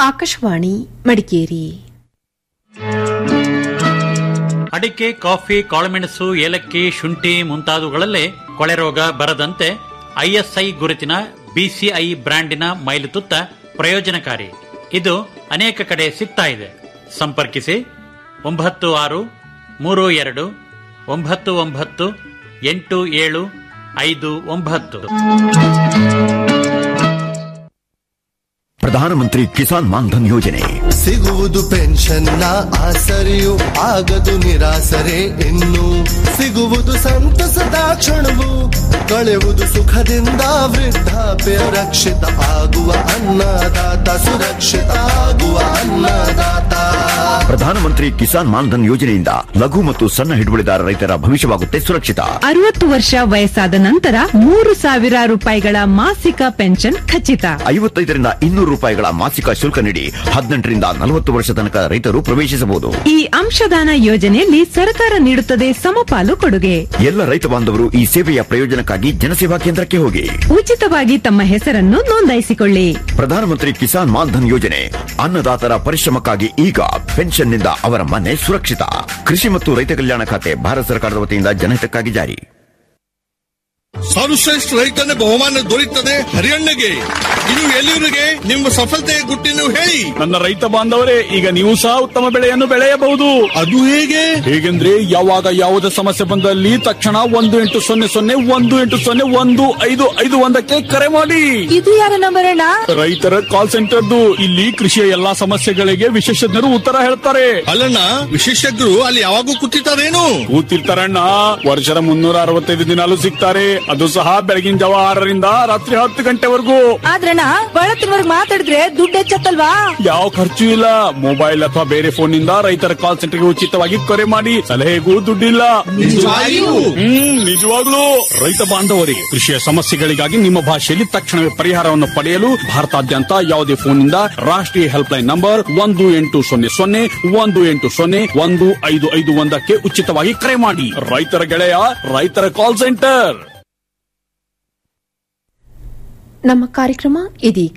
ಆಕಾಶವಾಣಿ ಮಡಿಕೇರಿ ಅಡಿಕೆ ಕಾಫಿ ಕಾಳುಮೆಣಸು ಏಲಕ್ಕಿ ಶುಂಠಿ ಮುಂತಾದವುಗಳಲ್ಲೇ ಕೊಳೆ ರೋಗ ಬರದಂತೆ ಐಎಸ್ಐ ಗುರುತಿನ ಬಿಸಿಐ ಬ್ರ್ಯಾಂಡಿನ ಮೈಲುತುತ್ತ ಪ್ರಯೋಜನಕಾರಿ ಇದು ಅನೇಕ ಕಡೆ ಸಿಗ್ತಾ ಇದೆ ಸಂಪರ್ಕಿಸಿ ಒಂಬತ್ತು ಆರು ಮೂರು ಎರಡು ಒಂಬತ್ತು ಒಂಬತ್ತು ಎಂಟು ಏಳು ಐದು ಒಂಬತ್ತು ಪ್ರಧಾನಮಂತ್ರಿ ಕಿಸಾನ್ ಮಾನ್ಧನ್ ಯೋಜನೆ ಸಿಗುವುದು ಪೆನ್ಷನ್ನ ಆಸರೆಯು ಆಗದು ನಿರಾಸರೆ ಇನ್ನು ಸಿಗುವುದು ಸಂತಸದ ಕ್ಷಣವು ಕಳೆಯುವುದು ಸುಖದಿಂದ ವೃದ್ಧಾಪ್ಯ ರಕ್ಷಿತ ಆಗುವ ಅನ್ನದಾತ ಸುರಕ್ಷಿತ ಆಗುವ ಅನ್ನದಾತ ಪ್ರಧಾನಮಂತ್ರಿ ಕಿಸಾನ್ ಮಾನ್ಧನ್ ಯೋಜನೆಯಿಂದ ಲಘು ಮತ್ತು ಸಣ್ಣ ಹಿಡುವಳಿದಾರ ರೈತರ ಭವಿಷ್ಯವಾಗುತ್ತೆ ಸುರಕ್ಷಿತ ಅರವತ್ತು ವರ್ಷ ವಯಸ್ಸಾದ ನಂತರ ಮೂರು ಸಾವಿರ ರೂಪಾಯಿಗಳ ಮಾಸಿಕ ಪೆನ್ಷನ್ ಖಚಿತ ಐವತ್ತೈದರಿಂದ ಇನ್ನೂರು ರೂಪಾಯಿಗಳ ಮಾಸಿಕ ಶುಲ್ಕ ನೀಡಿ ಹದಿನೆಂಟರಿಂದ ನಲವತ್ತು ವರ್ಷ ತನಕ ರೈತರು ಪ್ರವೇಶಿಸಬಹುದು ಈ ಅಂಶದಾನ ಯೋಜನೆಯಲ್ಲಿ ಸರ್ಕಾರ ನೀಡುತ್ತದೆ ಸಮಪಾಲು ಕೊಡುಗೆ ಎಲ್ಲ ರೈತ ಬಾಂಧವರು ಈ ಸೇವೆಯ ಪ್ರಯೋಜನಕ್ಕಾಗಿ ಜನಸೇವಾ ಕೇಂದ್ರಕ್ಕೆ ಹೋಗಿ ಉಚಿತವಾಗಿ ತಮ್ಮ ಹೆಸರನ್ನು ನೋಂದಾಯಿಸಿಕೊಳ್ಳಿ ಪ್ರಧಾನಮಂತ್ರಿ ಕಿಸಾನ್ ಮಾನ್ಧನ್ ಯೋಜನೆ ಅನ್ನದಾತರ ಪರಿಶ್ರಮಕ್ಕಾಗಿ ಈಗ ಪೆನ್ಷನ್ನಿಂದ ಅವರ ಮನೆ ಸುರಕ್ಷಿತ ಕೃಷಿ ಮತ್ತು ರೈತ ಕಲ್ಯಾಣ ಖಾತೆ ಭಾರತ ಸರ್ಕಾರದ ವತಿಯಿಂದ ಜನಹಿತಕ್ಕಾಗಿ ಜಾರಿ ಸರ್ವಶ್ರೇಷ್ಠ ರೈತನ ಬಹುಮಾನ ದೊರೆಯುತ್ತದೆ ಹರಿಯಣ್ಣಗೆ ಇದು ಎಲ್ಲಿವರಿಗೆ ನಿಮ್ಮ ಸಫಲತೆಯ ಗುಟ್ಟಿನ ಹೇಳಿ ನನ್ನ ರೈತ ಬಾಂಧವರೇ ಈಗ ನೀವು ಸಹ ಉತ್ತಮ ಬೆಳೆಯನ್ನು ಬೆಳೆಯಬಹುದು ಅದು ಹೇಗೆ ಹೇಗೆಂದ್ರೆ ಯಾವಾಗ ಯಾವುದೇ ಸಮಸ್ಯೆ ಬಂದಲ್ಲಿ ತಕ್ಷಣ ಒಂದು ಎಂಟು ಸೊನ್ನೆ ಸೊನ್ನೆ ಒಂದು ಎಂಟು ಸೊನ್ನೆ ಒಂದು ಐದು ಐದು ಒಂದಕ್ಕೆ ಕರೆ ಮಾಡಿ ಇದು ಯಾರ ನಂಬರ್ ಅಣ್ಣ ರೈತರ ಕಾಲ್ ಸೆಂಟರ್ದು ಇಲ್ಲಿ ಕೃಷಿಯ ಎಲ್ಲಾ ಸಮಸ್ಯೆಗಳಿಗೆ ವಿಶೇಷಜ್ಞರು ಉತ್ತರ ಹೇಳ್ತಾರೆ ಅಲ್ಲಣ್ಣ ವಿಶೇಷಜ್ಞರು ಅಲ್ಲಿ ಯಾವಾಗೂ ಕೂತಿರ್ತಾರೇನು ಕೂತಿರ್ತಾರಣ್ಣ ವರ್ಷದ ಮುನ್ನೂರ ಅರವತ್ತೈದು ದಿನಾಲು ಸಿಗ್ತಾರೆ ಅದು ಸಹ ಬೆಳಗಿನ ಜಾವ ಆರರಿಂದ ರಾತ್ರಿ ಹತ್ತು ಗಂಟೆವರೆಗೂ ಆದ್ರಣ್ಣ ಬಳತ್ತಿನವರೆಗೆ ಮಾತಾಡಿದ್ರೆ ದುಡ್ಡು ಹೆಚ್ಚತ್ತಲ್ವಾ ಯಾವ ಖರ್ಚು ಇಲ್ಲ ಮೊಬೈಲ್ ಅಥವಾ ಬೇರೆ ಫೋನ್ ನಿಂದ ರೈತರ ಕಾಲ್ ಸೆಂಟರ್ಗೆ ಉಚಿತವಾಗಿ ಕರೆ ಮಾಡಿ ಸಲಹೆಗೂ ದುಡ್ಡಿಲ್ಲ ನಿಜವಾಗಿಯೂ? ಹ್ಮ್ ನಿಜವಾಗ್ಲೂ ರೈತ ಬಾಂಧವರೇ ಕೃಷಿಯ ಸಮಸ್ಯೆಗಳಿಗಾಗಿ ನಿಮ್ಮ ಭಾಷೆಯಲ್ಲಿ ತಕ್ಷಣವೇ ಪರಿಹಾರವನ್ನು ಪಡೆಯಲು ಭಾರತಾದ್ಯಂತ ಯಾವುದೇ ಫೋನ್ನಿಂದ ರಾಷ್ಟ್ರೀಯ ಹೆಲ್ಪ್ ಲೈನ್ ನಂಬರ್ ಒಂದು ಎಂಟು ಸೊನ್ನೆ ಸೊನ್ನೆ ಒಂದು ಎಂಟು ಸೊನ್ನೆ ಒಂದು ಐದು ಐದು ಒಂದಕ್ಕೆ ಉಚಿತವಾಗಿ ಕರೆ ಮಾಡಿ ರೈತರ ಗೆಳೆಯ ರೈತರ ಕಾಲ್ ಸೆಂಟರ್ ನಮ್ಮ ಕಾರ್ಯಕ್ರಮ ಇದೀಗ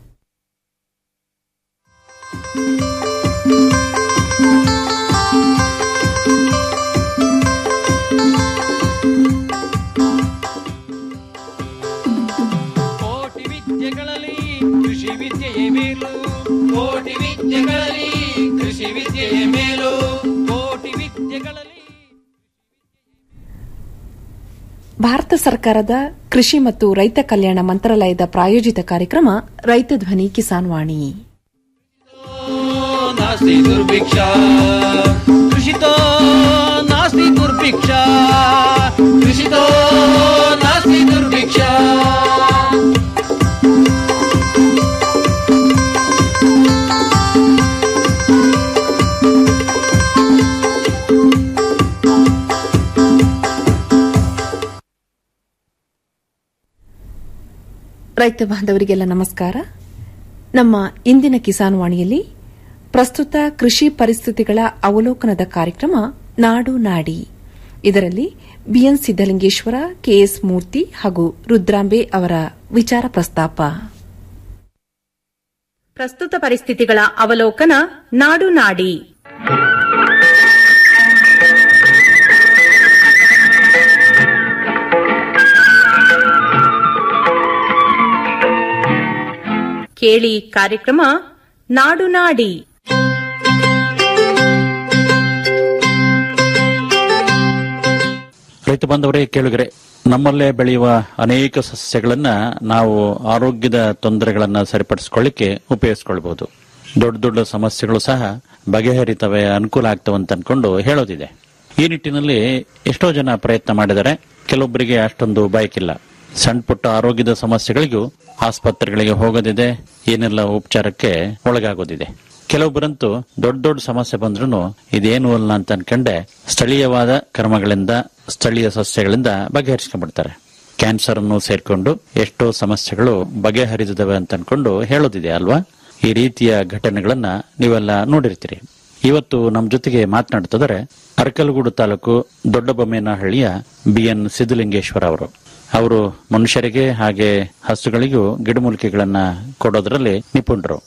ಕೋಟಿ ವಿದ್ಯೆಗಳಲ್ಲಿ ಕೃಷಿ ವಿದ್ಯೆಯೇ ಮೇಲು ಕೋಟಿ ವಿದ್ಯೆಗಳಲ್ಲಿ ಕೃಷಿ ವಿದ್ಯೆಯೇ ಮೇಲು ಕೋಟಿ ವಿದ್ಯೆಗಳಲ್ಲಿ ಭಾರತ ಸರ್ಕಾರದ ಕೃಷಿ ಮತ್ತು ರೈತ ಕಲ್ಯಾಣ ಮಂತ್ರಾಲಯದ ಪ್ರಾಯೋಜಿತ ಕಾರ್ಯಕ್ರಮ ರೈತ ಧ್ವನಿ ಕಿಸಾನ್ ವಾಣಿ ನಾಸ್ತಿ ದುರ್ಭಿಕ್ಷ ಕೃಷಿತೋ ನಾಸ್ತಿ ದುರ್ಭಿಕ್ಷ ಕೃಷಿತೋ ನಾಸ್ತಿ ದುರ್ಭಿಕ್ಷ ರೈತ ಬಾಂಧವರಿಗೆಲ್ಲ ನಮಸ್ಕಾರ ನಮ್ಮ ಇಂದಿನ ಕಿಸಾನ್ ವಾಣಿಯಲ್ಲಿ ಪ್ರಸ್ತುತ ಕೃಷಿ ಪರಿಸ್ಥಿತಿಗಳ ಅವಲೋಕನದ ಕಾರ್ಯಕ್ರಮ ನಾಡು ನಾಡಿ ಇದರಲ್ಲಿ ಬಿಎನ್ ಸಿದ್ದಲಿಂಗೇಶ್ವರ ಕೆಎಸ್ ಮೂರ್ತಿ ಹಾಗೂ ರುದ್ರಾಂಬೆ ಅವರ ವಿಚಾರ ಪ್ರಸ್ತಾಪ ಪ್ರಸ್ತುತ ಪರಿಸ್ಥಿತಿಗಳ ಅವಲೋಕನ ನಾಡು ನಾಡಿ ಕೇಳಿ ಕಾರ್ಯಕ್ರಮ ನಾಡು ನಾಡಿ ರೈತ ಬಾಂಧವರೇ ಕೇಳುಗರೆ ನಮ್ಮಲ್ಲೇ ಬೆಳೆಯುವ ಅನೇಕ ಸಸ್ಯಗಳನ್ನ ನಾವು ಆರೋಗ್ಯದ ತೊಂದರೆಗಳನ್ನ ಸರಿಪಡಿಸಿಕೊಳ್ಳಿಕ್ಕೆ ಉಪಯೋಗಿಸಿಕೊಳ್ಬಹುದು ದೊಡ್ಡ ದೊಡ್ಡ ಸಮಸ್ಯೆಗಳು ಸಹ ಬಗೆಹರಿತವೆ ಅನುಕೂಲ ಆಗ್ತವೆ ಅಂತ ಅನ್ಕೊಂಡು ಹೇಳೋದಿದೆ ಈ ನಿಟ್ಟಿನಲ್ಲಿ ಎಷ್ಟೋ ಜನ ಪ್ರಯತ್ನ ಮಾಡಿದರೆ ಕೆಲವೊಬ್ಬರಿಗೆ ಅಷ್ಟೊಂದು ಬಯಕಿಲ್ಲ ಸಣ್ಣ ಪುಟ್ಟ ಆರೋಗ್ಯದ ಸಮಸ್ಯೆಗಳಿಗೂ ಆಸ್ಪತ್ರೆಗಳಿಗೆ ಹೋಗೋದಿದೆ ಏನೆಲ್ಲ ಉಪಚಾರಕ್ಕೆ ಒಳಗಾಗೋದಿದೆ ಕೆಲವೊಬ್ಬರಂತೂ ದೊಡ್ಡ ದೊಡ್ಡ ಸಮಸ್ಯೆ ಬಂದ್ರೂ ಇದೇನು ಅಲ್ಲ ಅಂತ ಅನ್ಕೊಂಡೆ ಸ್ಥಳೀಯವಾದ ಕ್ರಮಗಳಿಂದ ಸ್ಥಳೀಯ ಸಸ್ಯಗಳಿಂದ ಬಗೆಹರಿಸ್ಕೊಂಡ್ಬಿಡ್ತಾರೆ ಕ್ಯಾನ್ಸರ್ ಅನ್ನು ಸೇರ್ಕೊಂಡು ಎಷ್ಟೋ ಸಮಸ್ಯೆಗಳು ಬಗೆಹರಿದಿದ್ದಾವೆ ಅಂತ ಅನ್ಕೊಂಡು ಹೇಳೋದಿದೆ ಅಲ್ವಾ ಈ ರೀತಿಯ ಘಟನೆಗಳನ್ನ ನೀವೆಲ್ಲ ನೋಡಿರ್ತೀರಿ ಇವತ್ತು ನಮ್ಮ ಜೊತೆಗೆ ಮಾತನಾಡ್ತಿದ್ದಾರೆ ಅರಕಲಗೂಡು ತಾಲೂಕು ದೊಡ್ಡಬೊಮ್ಮೇನಹಳ್ಳಿಯ ಬಿ ಎನ್ ಸಿದ್ದಲಿಂಗೇಶ್ವರ ಅವರು ಅವರು ಮನುಷ್ಯರಿಗೆ ಹಾಗೆ ಹಸುಗಳಿಗೂ ಗಿಡಮೂಲಿಕೆಗಳನ್ನ ಕೊಡೋದ್ರಲ್ಲಿ ನಿಪುಣರು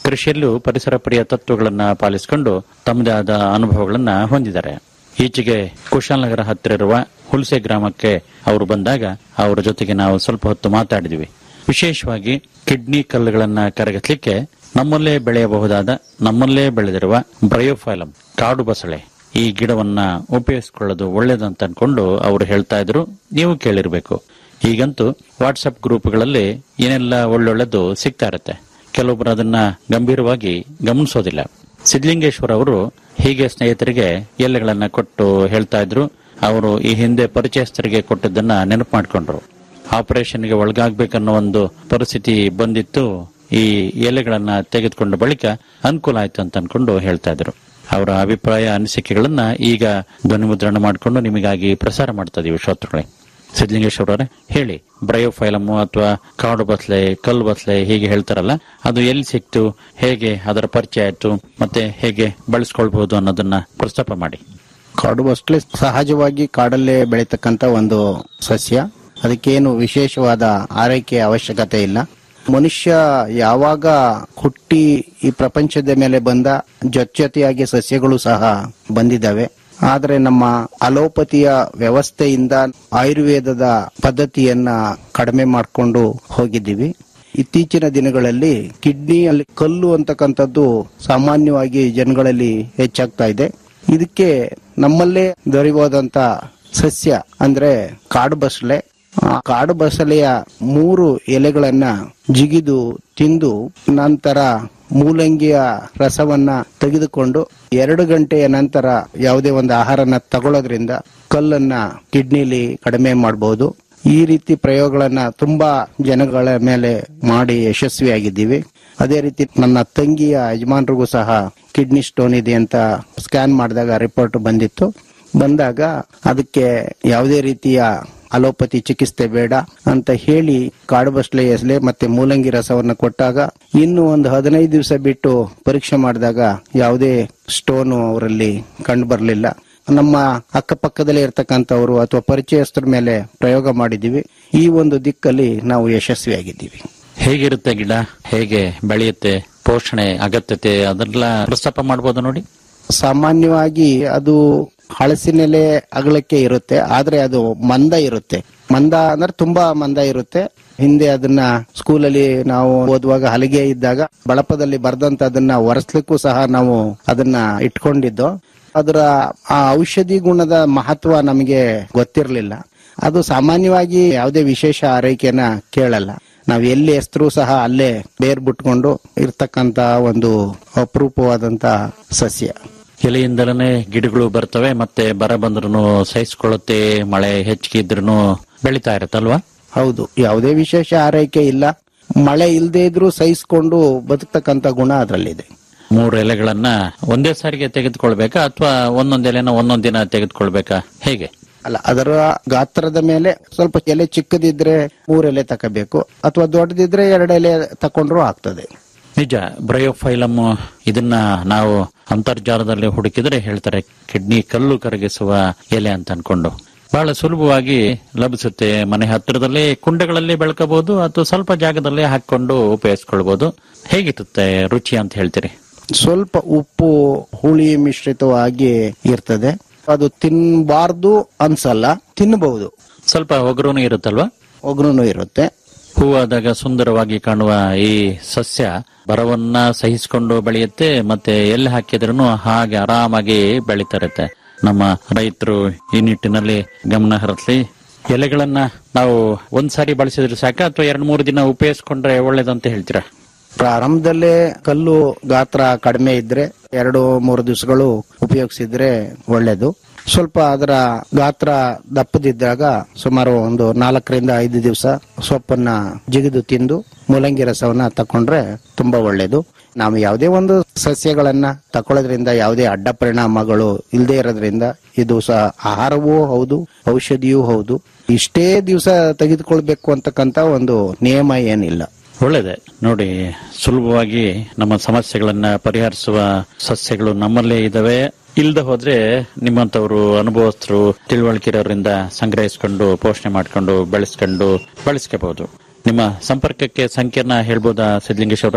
ಕೃಷಿಯಲ್ಲೂ ಪರಿಸರ ಪ್ರಿಯ ತತ್ವಗಳನ್ನ ಪಾಲಿಸಿಕೊಂಡು ತಮ್ಮದೇ ಆದ ಅನುಭವಗಳನ್ನ ಹೊಂದಿದ್ದಾರೆ ಈಚೆಗೆ ಕುಶಾಲನಗರ ಹತ್ತಿರ ಇರುವ ಹುಲ್ಸೆ ಗ್ರಾಮಕ್ಕೆ ಅವರು ಬಂದಾಗ ಅವರ ಜೊತೆಗೆ ನಾವು ಸ್ವಲ್ಪ ಹೊತ್ತು ಮಾತಾಡಿದ್ವಿ ವಿಶೇಷವಾಗಿ ಕಿಡ್ನಿ ಕಲ್ಲುಗಳನ್ನ ಕರಗಿಸಲಿಕ್ಕೆ ನಮ್ಮಲ್ಲೇ ಬೆಳೆಯಬಹುದಾದ ನಮ್ಮಲ್ಲೇ ಬೆಳೆದಿರುವ ಬ್ರಯೋಫೈಲಮ್ ಕಾಡು ಬಸಳೆ ಈ ಗಿಡವನ್ನ ಉಪಯೋಗಿಸಿಕೊಳ್ಳೋದು ಒಳ್ಳೇದಂತ ಅನ್ಕೊಂಡು ಅವರು ಹೇಳ್ತಾ ಇದ್ರು ನೀವು ಕೇಳಿರ್ಬೇಕು ಈಗಂತೂ ವಾಟ್ಸ್ಆಪ್ ಗ್ರೂಪ್ಗಳಲ್ಲಿ ಏನೆಲ್ಲ ಒಳ್ಳೊಳ್ಳೆದು ಸಿಗ್ತಾ ಇರುತ್ತೆ ಕೆಲವೊಬ್ಬರು ಅದನ್ನ ಗಂಭೀರವಾಗಿ ಗಮನಿಸೋದಿಲ್ಲ ಸಿದ್ಲಿಂಗೇಶ್ವರ ಅವರು ಹೀಗೆ ಸ್ನೇಹಿತರಿಗೆ ಎಲೆಗಳನ್ನ ಕೊಟ್ಟು ಹೇಳ್ತಾ ಇದ್ರು ಅವರು ಈ ಹಿಂದೆ ಪರಿಚಯಸ್ಥರಿಗೆ ಕೊಟ್ಟದ್ದನ್ನ ನೆನಪು ಮಾಡಿಕೊಂಡ್ರು ಆಪರೇಷನ್ಗೆ ಒಳಗಾಗಬೇಕನ್ನೋ ಒಂದು ಪರಿಸ್ಥಿತಿ ಬಂದಿತ್ತು ಈ ಎಲೆಗಳನ್ನ ತೆಗೆದುಕೊಂಡ ಬಳಿಕ ಅನುಕೂಲ ಆಯ್ತು ಅಂತ ಅನ್ಕೊಂಡು ಹೇಳ್ತಾ ಇದ್ರು ಅವರ ಅಭಿಪ್ರಾಯ ಅನಿಸಿಕೆಗಳನ್ನ ಈಗ ಧ್ವನಿಮುದ್ರಣ ಮಾಡಿಕೊಂಡು ನಿಮಗಾಗಿ ಪ್ರಸಾರ ಮಾಡ್ತಾ ಇದೀವಿ ಶ್ರೋತೃಗಳೇ ಸಿದ್ಲಿಂಗೇಶ್ವರ ಅವರೇ ಹೇಳಿ ಬ್ರಯೋಫೈಲಮ್ ಅಥವಾ ಕಾಡು ಬಸ್ಲೆ ಕಲ್ಲು ಬಸ್ಲೆ ಹೀಗೆ ಹೇಳ್ತಾರಲ್ಲ ಅದು ಎಲ್ಲಿ ಸಿಕ್ತು ಹೇಗೆ ಅದರ ಪರಿಚಯ ಆಯ್ತು ಮತ್ತೆ ಹೇಗೆ ಬಳಸ್ಕೊಳ್ಬಹುದು ಅನ್ನೋದನ್ನ ಪ್ರಸ್ತಾಪ ಮಾಡಿ ಕಾಡು ಬಸ್ಲೆ ಸಹಜವಾಗಿ ಕಾಡಲ್ಲೇ ಬೆಳೀತಕ್ಕಂತ ಒಂದು ಸಸ್ಯ ಅದಕ್ಕೇನು ವಿಶೇಷವಾದ ಆರೈಕೆ ಅವಶ್ಯಕತೆ ಇಲ್ಲ ಮನುಷ್ಯ ಯಾವಾಗ ಹುಟ್ಟಿ ಈ ಪ್ರಪಂಚದ ಮೇಲೆ ಬಂದ ಜೊತೆಯಾಗಿ ಸಸ್ಯಗಳು ಸಹ ಬಂದಿದ್ದಾವೆ ಆದರೆ ನಮ್ಮ ಅಲೋಪತಿಯ ವ್ಯವಸ್ಥೆಯಿಂದ ಆಯುರ್ವೇದದ ಪದ್ಧತಿಯನ್ನ ಕಡಿಮೆ ಮಾಡಿಕೊಂಡು ಹೋಗಿದ್ದೀವಿ ಇತ್ತೀಚಿನ ದಿನಗಳಲ್ಲಿ ಕಿಡ್ನಿಯಲ್ಲಿ ಕಲ್ಲು ಅಂತಕ್ಕಂಥದ್ದು ಸಾಮಾನ್ಯವಾಗಿ ಜನಗಳಲ್ಲಿ ಹೆಚ್ಚಾಗ್ತಾ ಇದೆ ಇದಕ್ಕೆ ನಮ್ಮಲ್ಲೇ ದೊರೆಯುವುದಂತ ಸಸ್ಯ ಅಂದ್ರೆ ಕಾಡು ಬಸಳೆ ಆ ಕಾಡು ಬಸಳೆಯ ಮೂರು ಎಲೆಗಳನ್ನ ಜಿಗಿದು ತಿಂದು ನಂತರ ಮೂಲಂಗಿಯ ರಸವನ್ನ ತೆಗೆದುಕೊಂಡು ಎರಡು ಗಂಟೆಯ ನಂತರ ಯಾವುದೇ ಒಂದು ಆಹಾರನ ತಗೊಳ್ಳೋದ್ರಿಂದ ಕಲ್ಲನ್ನ ಕಿಡ್ನಿಲಿ ಕಡಿಮೆ ಮಾಡಬಹುದು ಈ ರೀತಿ ಪ್ರಯೋಗಗಳನ್ನ ತುಂಬಾ ಜನಗಳ ಮೇಲೆ ಮಾಡಿ ಯಶಸ್ವಿಯಾಗಿದ್ದೀವಿ ಅದೇ ರೀತಿ ನನ್ನ ತಂಗಿಯ ಯಜಮಾನ್ರಿಗೂ ಸಹ ಕಿಡ್ನಿ ಸ್ಟೋನ್ ಇದೆ ಅಂತ ಸ್ಕ್ಯಾನ್ ಮಾಡಿದಾಗ ರಿಪೋರ್ಟ್ ಬಂದಿತ್ತು ಬಂದಾಗ ಅದಕ್ಕೆ ಯಾವುದೇ ರೀತಿಯ ಅಲೋಪತಿ ಚಿಕಿತ್ಸೆ ಬೇಡ ಅಂತ ಹೇಳಿ ಕಾಡು ಬಸ್ಲೆ ಎಸಲೆ ಮತ್ತೆ ಮೂಲಂಗಿ ರಸವನ್ನ ಕೊಟ್ಟಾಗ ಇನ್ನು ಒಂದು ಹದಿನೈದು ದಿವಸ ಬಿಟ್ಟು ಪರೀಕ್ಷೆ ಮಾಡಿದಾಗ ಯಾವುದೇ ಸ್ಟೋನು ಅವರಲ್ಲಿ ಕಂಡು ಬರಲಿಲ್ಲ ನಮ್ಮ ಅಕ್ಕಪಕ್ಕದಲ್ಲೇ ಇರ್ತಕ್ಕಂಥವ್ರು ಅಥವಾ ಪರಿಚಯಸ್ಥರ ಮೇಲೆ ಪ್ರಯೋಗ ಮಾಡಿದ್ದೀವಿ ಈ ಒಂದು ದಿಕ್ಕಲ್ಲಿ ನಾವು ಯಶಸ್ವಿಯಾಗಿದ್ದೀವಿ ಹೇಗಿರುತ್ತೆ ಗಿಡ ಹೇಗೆ ಬೆಳೆಯುತ್ತೆ ಪೋಷಣೆ ಅಗತ್ಯತೆ ಅದೆಲ್ಲ ಪ್ರಸ್ತಾಪ ಮಾಡಬಹುದು ನೋಡಿ ಸಾಮಾನ್ಯವಾಗಿ ಅದು ಹಳಸಿನೆಲೆ ಅಗಲಕ್ಕೆ ಇರುತ್ತೆ ಆದ್ರೆ ಅದು ಮಂದ ಇರುತ್ತೆ ಮಂದ ಅಂದ್ರೆ ತುಂಬಾ ಮಂದ ಇರುತ್ತೆ ಹಿಂದೆ ಅದನ್ನ ಸ್ಕೂಲಲ್ಲಿ ನಾವು ಓದುವಾಗ ಹಲಿಗೆ ಇದ್ದಾಗ ಬಳಪದಲ್ಲಿ ಬರ್ದಂತ ಅದನ್ನ ಒರೆಸ್ಲಿಕ್ಕೂ ಸಹ ನಾವು ಅದನ್ನ ಇಟ್ಕೊಂಡಿದ್ದು ಅದರ ಆ ಔಷಧಿ ಗುಣದ ಮಹತ್ವ ನಮಗೆ ಗೊತ್ತಿರಲಿಲ್ಲ ಅದು ಸಾಮಾನ್ಯವಾಗಿ ಯಾವುದೇ ವಿಶೇಷ ಆರೈಕೆನ ಕೇಳಲ್ಲ ನಾವ್ ಎಲ್ಲಿ ಎಸ್ತರೂ ಸಹ ಅಲ್ಲೇ ಬೇರ್ ಬಿಟ್ಕೊಂಡು ಇರ್ತಕ್ಕಂತ ಒಂದು ಅಪರೂಪವಾದಂತ ಸಸ್ಯ ಎಲೆಯಿಂದಲೇ ಗಿಡಗಳು ಬರ್ತವೆ ಮತ್ತೆ ಬರ ಬಂದ್ರು ಸಹಿಸ್ಕೊಳ್ಳುತ್ತೆ ಮಳೆ ಹೆಚ್ಚಿಗೆ ಇದ್ರೂ ಬೆಳಿತಾ ಇರುತ್ತಲ್ವಾ ಹೌದು ಯಾವುದೇ ವಿಶೇಷ ಆರೈಕೆ ಇಲ್ಲ ಮಳೆ ಇಲ್ಲದೆ ಇದ್ರೂ ಸಹಿಸ್ಕೊಂಡು ಬದುಕ್ತಕ್ಕಂತ ಗುಣ ಅದರಲ್ಲಿದೆ ಮೂರು ಎಲೆಗಳನ್ನ ಒಂದೇ ಸಾರಿಗೆ ತೆಗೆದುಕೊಳ್ಬೇಕಾ ಅಥವಾ ಒಂದೊಂದ್ ಎಲೆನ ಒಂದೊಂದ್ ದಿನ ತೆಗೆದುಕೊಳ್ಬೇಕಾ ಹೇಗೆ ಅಲ್ಲ ಅದರ ಗಾತ್ರದ ಮೇಲೆ ಸ್ವಲ್ಪ ಎಲೆ ಚಿಕ್ಕದಿದ್ರೆ ಮೂರ್ ಎಲೆ ತಗೋಬೇಕು ಅಥವಾ ದೊಡ್ಡದಿದ್ರೆ ಎರಡು ಎಲೆ ತಕೊಂಡ್ರು ಆಗ್ತದೆ ನಿಜ ಬ್ರಯೋಫೈಲಮ್ ಇದನ್ನ ನಾವು ಅಂತರ್ಜಾಲದಲ್ಲಿ ಹುಡುಕಿದ್ರೆ ಹೇಳ್ತಾರೆ ಕಿಡ್ನಿ ಕಲ್ಲು ಕರಗಿಸುವ ಎಲೆ ಅಂತ ಅನ್ಕೊಂಡು ಬಹಳ ಸುಲಭವಾಗಿ ಲಭಿಸುತ್ತೆ ಮನೆ ಹತ್ತಿರದಲ್ಲೇ ಕುಂಡಗಳಲ್ಲಿ ಬೆಳ್ಕೋಬಹುದು ಅಥವಾ ಸ್ವಲ್ಪ ಜಾಗದಲ್ಲೇ ಹಾಕೊಂಡು ಉಪಯೋಗಿಸ್ಕೊಳ್ಬಹುದು ಹೇಗಿರುತ್ತೆ ರುಚಿ ಅಂತ ಹೇಳ್ತೀರಿ ಸ್ವಲ್ಪ ಉಪ್ಪು ಹುಳಿ ಮಿಶ್ರಿತವಾಗಿ ಇರ್ತದೆ ಅದು ತಿನ್ಬಾರ್ದು ಅನ್ಸಲ್ಲ ತಿನ್ನಬಹುದು ಸ್ವಲ್ಪ ಒಗರೂನು ಇರುತ್ತಲ್ವಾ ಒಗ್ರೂ ಇರುತ್ತೆ ಹೂವಾದಾಗ ಸುಂದರವಾಗಿ ಕಾಣುವ ಈ ಸಸ್ಯ ಬರವನ್ನ ಸಹಿಸಿಕೊಂಡು ಬೆಳೆಯುತ್ತೆ ಮತ್ತೆ ಎಲ್ಲಿ ಹಾಕಿದ್ರೂ ಹಾಗೆ ಆರಾಮಾಗಿ ಬೆಳೀತಾ ಇರುತ್ತೆ ನಮ್ಮ ರೈತರು ಈ ನಿಟ್ಟಿನಲ್ಲಿ ಗಮನ ಹರಿಸಲಿ ಎಲೆಗಳನ್ನ ನಾವು ಒಂದ್ಸಾರಿ ಬಳಸಿದ್ರೆ ಸಾಕ ಅಥವಾ ಎರಡ್ ಮೂರು ದಿನ ಉಪಯೋಗಿಸ್ಕೊಂಡ್ರೆ ಒಳ್ಳೇದಂತ ಹೇಳ್ತೀರಾ ಪ್ರಾರಂಭದಲ್ಲೇ ಕಲ್ಲು ಗಾತ್ರ ಕಡಿಮೆ ಇದ್ರೆ ಎರಡು ಮೂರು ದಿವಸಗಳು ಉಪಯೋಗಿಸಿದ್ರೆ ಒಳ್ಳೇದು ಸ್ವಲ್ಪ ಅದರ ಗಾತ್ರ ದಪ್ಪದಿದ್ದಾಗ ಸುಮಾರು ಒಂದು ನಾಲ್ಕರಿಂದ ಐದು ದಿವಸ ಸೊಪ್ಪನ್ನ ಜಿಗಿದು ತಿಂದು ಮೂಲಂಗಿ ರಸವನ್ನ ತಕೊಂಡ್ರೆ ತುಂಬಾ ಒಳ್ಳೇದು ನಾವು ಯಾವುದೇ ಒಂದು ಸಸ್ಯಗಳನ್ನ ತಕೊಳ್ಳೋದ್ರಿಂದ ಯಾವುದೇ ಅಡ್ಡ ಪರಿಣಾಮಗಳು ಇಲ್ಲದೆ ಇರೋದ್ರಿಂದ ಇದು ಸಹ ಆಹಾರವೂ ಹೌದು ಔಷಧಿಯೂ ಹೌದು ಇಷ್ಟೇ ದಿವಸ ತೆಗೆದುಕೊಳ್ಬೇಕು ಅಂತಕ್ಕಂತ ಒಂದು ನಿಯಮ ಏನಿಲ್ಲ ಒಳ್ಳೇದೆ ನೋಡಿ ಸುಲಭವಾಗಿ ನಮ್ಮ ಸಮಸ್ಯೆಗಳನ್ನ ಪರಿಹರಿಸುವ ಸಸ್ಯಗಳು ನಮ್ಮಲ್ಲೇ ಇದಾವೆ ಇಲ್ದ ಹೋದ್ರೆ ನಿಮ್ಮಂತವರು ಅನುಭವಸ್ಥರು ತಿಳುವಳಿಕೆಯವರಿಂದ ಸಂಗ್ರಹಿಸಿಕೊಂಡು ಪೋಷಣೆ ಮಾಡಿಕೊಂಡು ಬೆಳೆಸ್ಕೊಂಡು ಬಳಸ್ಕೋಬಹುದು ನಿಮ್ಮ ಸಂಪರ್ಕಕ್ಕೆ ಸಂಖ್ಯೆನ ಹೇಳ್ಬೋದಾ ಸಿದ್ಲಿಂಗೇಶ್ ಅವರ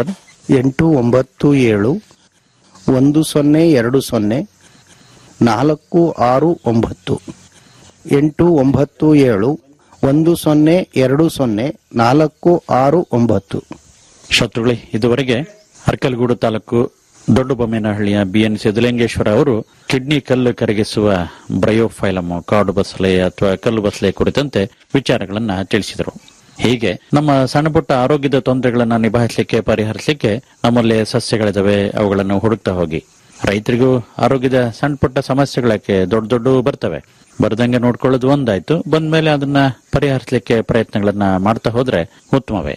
ಎಂಟು ಒಂಬತ್ತು ಏಳು ಒಂದು ಸೊನ್ನೆ ಎರಡು ಸೊನ್ನೆ ನಾಲ್ಕು ಆರು ಒಂಬತ್ತು ಎಂಟು ಒಂಬತ್ತು ಏಳು ಒಂದು ಸೊನ್ನೆ ಎರಡು ಸೊನ್ನೆ ನಾಲ್ಕು ಆರು ಒಂಬತ್ತು ಶತ್ರುಗಳೇ ಇದುವರೆಗೆ ಅರ್ಕಲಗೂಡು ತಾಲೂಕು ದೊಡ್ಡಬೊಮ್ಮೇನಹಳ್ಳಿಯ ಬಿಎನ್ ಸಿದ್ದಲಿಂಗೇಶ್ವರ ಅವರು ಕಿಡ್ನಿ ಕಲ್ಲು ಕರಗಿಸುವ ಬ್ರಯೋಫೈಲಮ್ ಕಾಡು ಬಸಳೆ ಅಥವಾ ಕಲ್ಲು ಬಸಳೆ ಕುರಿತಂತೆ ವಿಚಾರಗಳನ್ನ ತಿಳಿಸಿದರು ಹೀಗೆ ನಮ್ಮ ಸಣ್ಣ ಪುಟ್ಟ ಆರೋಗ್ಯದ ತೊಂದರೆಗಳನ್ನ ನಿಭಾಯಿಸಲಿಕ್ಕೆ ಪರಿಹರಿಸಲಿಕ್ಕೆ ನಮ್ಮಲ್ಲಿ ಸಸ್ಯಗಳಿದಾವೆ ಅವುಗಳನ್ನು ಹುಡುಕ್ತಾ ಹೋಗಿ ರೈತರಿಗೂ ಆರೋಗ್ಯದ ಸಣ್ಣ ಪುಟ್ಟ ಸಮಸ್ಯೆಗಳಕ್ಕೆ ದೊಡ್ಡ ದೊಡ್ಡ ಬರ್ತವೆ ಬರ್ದಂಗೆ ನೋಡ್ಕೊಳ್ಳೋದು ಒಂದಾಯ್ತು ಬಂದ್ಮೇಲೆ ಅದನ್ನ ಪರಿಹರಿಸಲಿಕ್ಕೆ ಪ್ರಯತ್ನಗಳನ್ನ ಮಾಡ್ತಾ ಹೋದ್ರೆ ಉತ್ತಮವೇ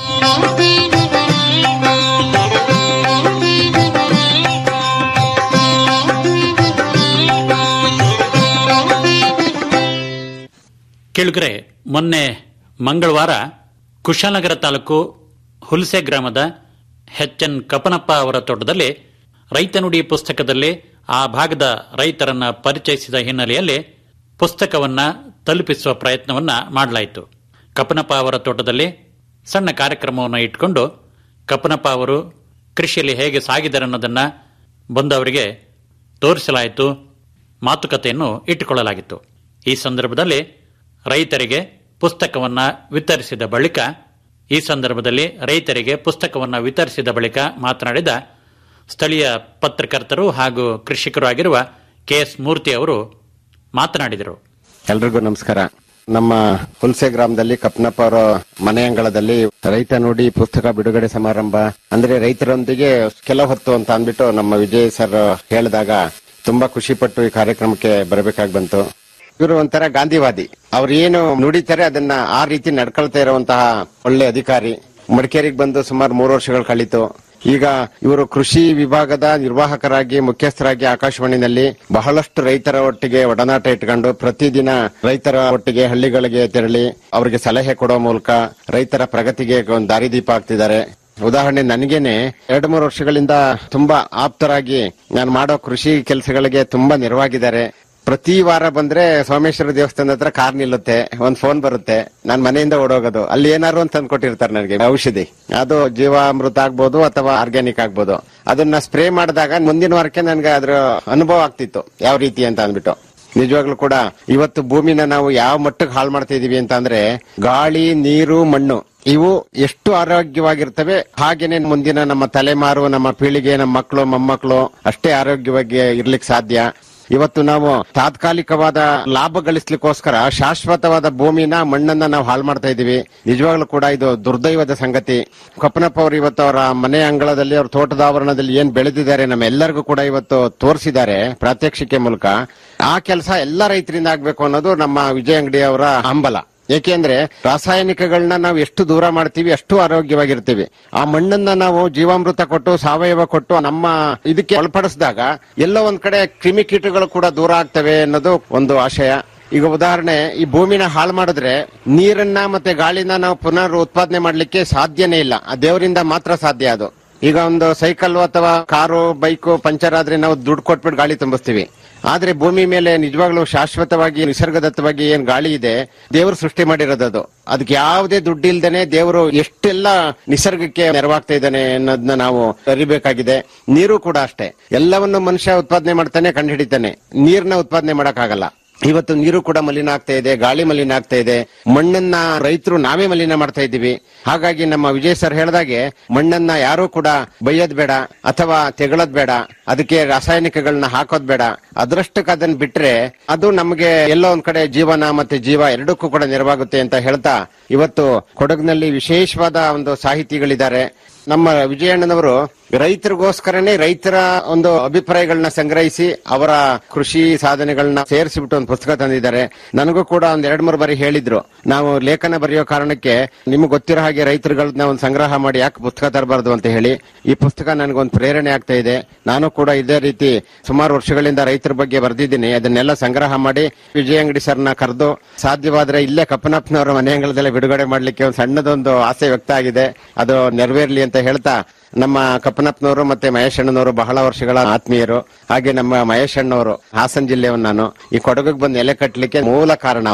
ಕೇಳುಗರೆ ಮೊನ್ನೆ ಮಂಗಳವಾರ ಕುಶಾಲನಗರ ತಾಲೂಕು ಹುಲ್ಸೆ ಗ್ರಾಮದ ಎಚ್ ಎನ್ ಕಪನಪ್ಪ ಅವರ ತೋಟದಲ್ಲಿ ರೈತ ನುಡಿ ಪುಸ್ತಕದಲ್ಲಿ ಆ ಭಾಗದ ರೈತರನ್ನ ಪರಿಚಯಿಸಿದ ಹಿನ್ನೆಲೆಯಲ್ಲಿ ಪುಸ್ತಕವನ್ನ ತಲುಪಿಸುವ ಪ್ರಯತ್ನವನ್ನ ಮಾಡಲಾಯಿತು ಕಪನಪ್ಪ ಅವರ ತೋಟದಲ್ಲಿ ಸಣ್ಣ ಕಾರ್ಯಕ್ರಮವನ್ನು ಇಟ್ಕೊಂಡು ಕಪನಪ್ಪ ಅವರು ಕೃಷಿಯಲ್ಲಿ ಹೇಗೆ ಸಾಗಿದ್ದಾರೆ ಅನ್ನೋದನ್ನ ಬಂದವರಿಗೆ ತೋರಿಸಲಾಯಿತು ಮಾತುಕತೆಯನ್ನು ಇಟ್ಟುಕೊಳ್ಳಲಾಗಿತ್ತು ಈ ಸಂದರ್ಭದಲ್ಲಿ ರೈತರಿಗೆ ಪುಸ್ತಕವನ್ನ ವಿತರಿಸಿದ ಬಳಿಕ ಈ ಸಂದರ್ಭದಲ್ಲಿ ರೈತರಿಗೆ ಪುಸ್ತಕವನ್ನ ವಿತರಿಸಿದ ಬಳಿಕ ಮಾತನಾಡಿದ ಸ್ಥಳೀಯ ಪತ್ರಕರ್ತರು ಹಾಗೂ ಕೃಷಿಕರು ಆಗಿರುವ ಕೆಎಸ್ ಮೂರ್ತಿ ಅವರು ಮಾತನಾಡಿದರು ಎಲ್ರಿಗೂ ನಮಸ್ಕಾರ ನಮ್ಮ ಹುಲ್ಸೆ ಗ್ರಾಮದಲ್ಲಿ ಕಪ್ನಪ್ಪ ಅವರ ಮನೆ ಅಂಗಳದಲ್ಲಿ ರೈತ ನೋಡಿ ಪುಸ್ತಕ ಬಿಡುಗಡೆ ಸಮಾರಂಭ ಅಂದ್ರೆ ರೈತರೊಂದಿಗೆ ಕೆಲ ಹೊತ್ತು ಅಂತ ಅಂದ್ಬಿಟ್ಟು ನಮ್ಮ ವಿಜಯ್ ಸರ್ ಹೇಳಿದಾಗ ತುಂಬಾ ಖುಷಿ ಪಟ್ಟು ಈ ಕಾರ್ಯಕ್ರಮಕ್ಕೆ ಬರಬೇಕಾಗಿ ಬಂತು ಇವರು ಒಂಥರ ಗಾಂಧಿವಾದಿ ಅವ್ರು ಏನು ನುಡಿತಾರೆ ಅದನ್ನ ಆ ರೀತಿ ನಡ್ಕೊಳ್ತಾ ಇರುವಂತಹ ಒಳ್ಳೆ ಅಧಿಕಾರಿ ಮಡಿಕೇರಿಗೆ ಬಂದು ಸುಮಾರು ಮೂರು ವರ್ಷಗಳು ಕಳೀತು ಈಗ ಇವರು ಕೃಷಿ ವಿಭಾಗದ ನಿರ್ವಾಹಕರಾಗಿ ಮುಖ್ಯಸ್ಥರಾಗಿ ಆಕಾಶವಾಣಿನಲ್ಲಿ ಬಹಳಷ್ಟು ರೈತರ ಒಟ್ಟಿಗೆ ಒಡನಾಟ ಇಟ್ಕೊಂಡು ಪ್ರತಿದಿನ ರೈತರ ಒಟ್ಟಿಗೆ ಹಳ್ಳಿಗಳಿಗೆ ತೆರಳಿ ಅವರಿಗೆ ಸಲಹೆ ಕೊಡೋ ಮೂಲಕ ರೈತರ ಪ್ರಗತಿಗೆ ಒಂದು ದಾರಿದೀಪ ಆಗ್ತಿದ್ದಾರೆ ಉದಾಹರಣೆ ನನಗೇನೆ ಎರಡು ಮೂರು ವರ್ಷಗಳಿಂದ ತುಂಬಾ ಆಪ್ತರಾಗಿ ನಾನು ಮಾಡೋ ಕೃಷಿ ಕೆಲಸಗಳಿಗೆ ತುಂಬಾ ನೆರವಾಗಿದ್ದಾರೆ ಪ್ರತಿ ವಾರ ಬಂದ್ರೆ ಸೋಮೇಶ್ವರ ದೇವಸ್ಥಾನದ ಹತ್ರ ಕಾರ್ ನಿಲ್ಲುತ್ತೆ ಒಂದ್ ಫೋನ್ ಬರುತ್ತೆ ನಾನ್ ಮನೆಯಿಂದ ಓಡೋಗೋದು ಅಲ್ಲಿ ಏನಾರು ಅಂತ ತಂದ್ಕೊಟ್ಟಿರ್ತಾರೆ ನನಗೆ ಔಷಧಿ ಅದು ಜೀವಾಮೃತ ಆಗ್ಬೋದು ಅಥವಾ ಆರ್ಗ್ಯಾನಿಕ್ ಆಗ್ಬೋದು ಅದನ್ನ ಸ್ಪ್ರೇ ಮಾಡಿದಾಗ ಮುಂದಿನ ವಾರಕ್ಕೆ ನನ್ಗೆ ಅದ್ರ ಅನುಭವ ಆಗ್ತಿತ್ತು ಯಾವ ರೀತಿ ಅಂತ ಅಂದ್ಬಿಟ್ಟು ನಿಜವಾಗ್ಲೂ ಕೂಡ ಇವತ್ತು ಭೂಮಿನ ನಾವು ಯಾವ ಮಟ್ಟಕ್ಕೆ ಹಾಳು ಮಾಡ್ತಾ ಇದೀವಿ ಅಂತ ಅಂದ್ರೆ ಗಾಳಿ ನೀರು ಮಣ್ಣು ಇವು ಎಷ್ಟು ಆರೋಗ್ಯವಾಗಿರ್ತವೆ ಹಾಗೇನೆ ಮುಂದಿನ ನಮ್ಮ ತಲೆಮಾರು ನಮ್ಮ ಪೀಳಿಗೆ ನಮ್ಮ ಮಕ್ಕಳು ಮೊಮ್ಮಕ್ಕಳು ಅಷ್ಟೇ ಆರೋಗ್ಯವಾಗಿ ಇರ್ಲಿಕ್ಕೆ ಸಾಧ್ಯ ಇವತ್ತು ನಾವು ತಾತ್ಕಾಲಿಕವಾದ ಲಾಭ ಗಳಿಸ್ಲಿಕ್ಕೋಸ್ಕರ ಶಾಶ್ವತವಾದ ಭೂಮಿನ ಮಣ್ಣನ್ನ ನಾವು ಹಾಳು ಮಾಡ್ತಾ ಇದೀವಿ ನಿಜವಾಗ್ಲೂ ಕೂಡ ಇದು ದುರ್ದೈವದ ಸಂಗತಿ ಕಪ್ಪನಪ್ಪ ಅವರು ಇವತ್ತು ಅವರ ಮನೆ ಅಂಗಳದಲ್ಲಿ ಅವ್ರ ತೋಟದ ಆವರಣದಲ್ಲಿ ಏನ್ ಬೆಳೆದಿದ್ದಾರೆ ನಮ್ಮ ಎಲ್ಲರಿಗೂ ಕೂಡ ಇವತ್ತು ತೋರಿಸಿದ್ದಾರೆ ಪ್ರಾತ್ಯಕ್ಷಿಕೆ ಮೂಲಕ ಆ ಕೆಲಸ ಎಲ್ಲ ರೈತರಿಂದ ಆಗ್ಬೇಕು ಅನ್ನೋದು ನಮ್ಮ ವಿಜಯ ಅಂಗಡಿ ಅವರ ಹಂಬಲ ಏಕೆಂದ್ರೆ ರಾಸಾಯನಿಕಗಳನ್ನ ನಾವು ಎಷ್ಟು ದೂರ ಮಾಡ್ತೀವಿ ಅಷ್ಟು ಆರೋಗ್ಯವಾಗಿರ್ತೀವಿ ಆ ಮಣ್ಣನ್ನ ನಾವು ಜೀವಾಮೃತ ಕೊಟ್ಟು ಸಾವಯವ ಕೊಟ್ಟು ನಮ್ಮ ಇದಕ್ಕೆ ಒಳಪಡಿಸಿದಾಗ ಎಲ್ಲೋ ಒಂದ್ ಕಡೆ ಕ್ರಿಮಿಕೀಟಗಳು ಕೂಡ ದೂರ ಆಗ್ತವೆ ಅನ್ನೋದು ಒಂದು ಆಶಯ ಈಗ ಉದಾಹರಣೆ ಈ ಭೂಮಿನ ಹಾಳು ಮಾಡಿದ್ರೆ ನೀರನ್ನ ಮತ್ತೆ ಗಾಳಿನ ನಾವು ಪುನರ್ ಉತ್ಪಾದನೆ ಮಾಡ್ಲಿಕ್ಕೆ ಸಾಧ್ಯನೇ ಇಲ್ಲ ಆ ದೇವರಿಂದ ಮಾತ್ರ ಸಾಧ್ಯ ಅದು ಈಗ ಒಂದು ಸೈಕಲ್ ಅಥವಾ ಕಾರು ಬೈಕು ಪಂಚರ್ ಆದ್ರೆ ನಾವು ದುಡ್ಡು ಕೊಟ್ಬಿಟ್ಟು ಗಾಳಿ ತುಂಬಿಸ್ತೀವಿ ಆದ್ರೆ ಭೂಮಿ ಮೇಲೆ ನಿಜವಾಗ್ಲೂ ಶಾಶ್ವತವಾಗಿ ನಿಸರ್ಗದತ್ತವಾಗಿ ಏನ್ ಗಾಳಿ ಇದೆ ದೇವರು ಸೃಷ್ಟಿ ಮಾಡಿರೋದದು ಅದಕ್ಕೆ ಯಾವುದೇ ದುಡ್ಡು ಇಲ್ದೇನೆ ದೇವರು ಎಷ್ಟೆಲ್ಲ ನಿಸರ್ಗಕ್ಕೆ ನೆರವಾಗ್ತಾ ಇದ್ದಾನೆ ಅನ್ನೋದನ್ನ ನಾವು ಅರಿಬೇಕಾಗಿದೆ ನೀರು ಕೂಡ ಅಷ್ಟೇ ಎಲ್ಲವನ್ನು ಮನುಷ್ಯ ಉತ್ಪಾದನೆ ಮಾಡ್ತಾನೆ ಕಂಡುಹಿಡಿತಾನೆ ನೀರ್ನ ಉತ್ಪಾದನೆ ಮಾಡಕ್ಕಾಗಲ್ಲ ಇವತ್ತು ನೀರು ಕೂಡ ಮಲಿನ ಆಗ್ತಾ ಇದೆ ಗಾಳಿ ಮಲಿನ ಆಗ್ತಾ ಇದೆ ಮಣ್ಣನ್ನ ರೈತರು ನಾವೇ ಮಲಿನ ಮಾಡ್ತಾ ಇದ್ದೀವಿ ಹಾಗಾಗಿ ನಮ್ಮ ವಿಜಯ್ ಸರ್ ಹೇಳಿದಾಗೆ ಮಣ್ಣನ್ನ ಯಾರು ಕೂಡ ಬೈಯೋದ್ ಬೇಡ ಅಥವಾ ತೆಗಳೋದ್ ಬೇಡ ಅದಕ್ಕೆ ರಾಸಾಯನಿಕಗಳನ್ನ ಹಾಕೋದ್ ಬೇಡ ಅದರಷ್ಟಕ್ಕೆ ಅದನ್ನ ಬಿಟ್ರೆ ಅದು ನಮಗೆ ಎಲ್ಲೋ ಒಂದ್ ಕಡೆ ಜೀವನ ಮತ್ತೆ ಜೀವ ಎರಡಕ್ಕೂ ಕೂಡ ನೆರವಾಗುತ್ತೆ ಅಂತ ಹೇಳ್ತಾ ಇವತ್ತು ಕೊಡಗಿನಲ್ಲಿ ವಿಶೇಷವಾದ ಒಂದು ಸಾಹಿತಿಗಳಿದ್ದಾರೆ ನಮ್ಮ ವಿಜಯಣ್ಣನವರು ರೈತರಿಗೋಸ್ಕರನೇ ರೈತರ ಒಂದು ಅಭಿಪ್ರಾಯಗಳನ್ನ ಸಂಗ್ರಹಿಸಿ ಅವರ ಕೃಷಿ ಸಾಧನೆಗಳನ್ನ ಸೇರಿಸಿಬಿಟ್ಟು ಒಂದು ಪುಸ್ತಕ ತಂದಿದ್ದಾರೆ ನನಗೂ ಕೂಡ ಒಂದ್ ಎರಡ್ ಮೂರು ಬಾರಿ ಹೇಳಿದ್ರು ನಾವು ಲೇಖನ ಬರೆಯೋ ಕಾರಣಕ್ಕೆ ನಿಮ್ಗೆ ಗೊತ್ತಿರೋ ಹಾಗೆ ರೈತರುಗಳನ್ನ ಒಂದು ಸಂಗ್ರಹ ಮಾಡಿ ಯಾಕೆ ಪುಸ್ತಕ ತರಬಾರ್ದು ಅಂತ ಹೇಳಿ ಈ ಪುಸ್ತಕ ನನಗೊಂದು ಪ್ರೇರಣೆ ಆಗ್ತಾ ಇದೆ ನಾನು ಕೂಡ ಇದೇ ರೀತಿ ಸುಮಾರು ವರ್ಷಗಳಿಂದ ರೈತರ ಬಗ್ಗೆ ಬರೆದಿದ್ದೀನಿ ಅದನ್ನೆಲ್ಲ ಸಂಗ್ರಹ ಮಾಡಿ ವಿಜಯ ಅಂಗಡಿ ಸರ್ನ ಕರೆದು ಸಾಧ್ಯವಾದ್ರೆ ಇಲ್ಲೇ ಕಪ್ಪನಪ್ಪನವರ ಮನೆ ಅಂಗಳದಲ್ಲೇ ಬಿಡುಗಡೆ ಮಾಡ್ಲಿಕ್ಕೆ ಒಂದು ಸಣ್ಣದೊಂದು ಆಸೆ ವ್ಯಕ್ತ ಆಗಿದೆ ಅದು ನೆರವೇರ್ಲಿ ಅಂತ ಹೇಳ್ತಾ ನಮ್ಮ ಕಪ್ಪನಪ್ಪನವರು ಮತ್ತೆ ಮಹೇಶ್ ಅಣ್ಣನವರು ಬಹಳ ವರ್ಷಗಳ ಆತ್ಮೀಯರು ಹಾಗೆ ನಮ್ಮ ಮಹೇಶ್ ಅಣ್ಣವರು ಹಾಸನ ಜಿಲ್ಲೆಯವನ್ ನಾನು ಈ ಕೊಡಗಿಗೆ ಬಂದು ನೆಲೆ ಕಟ್ಟಲಿಕ್ಕೆ ಮೂಲ ಕಾರಣ ಅವರು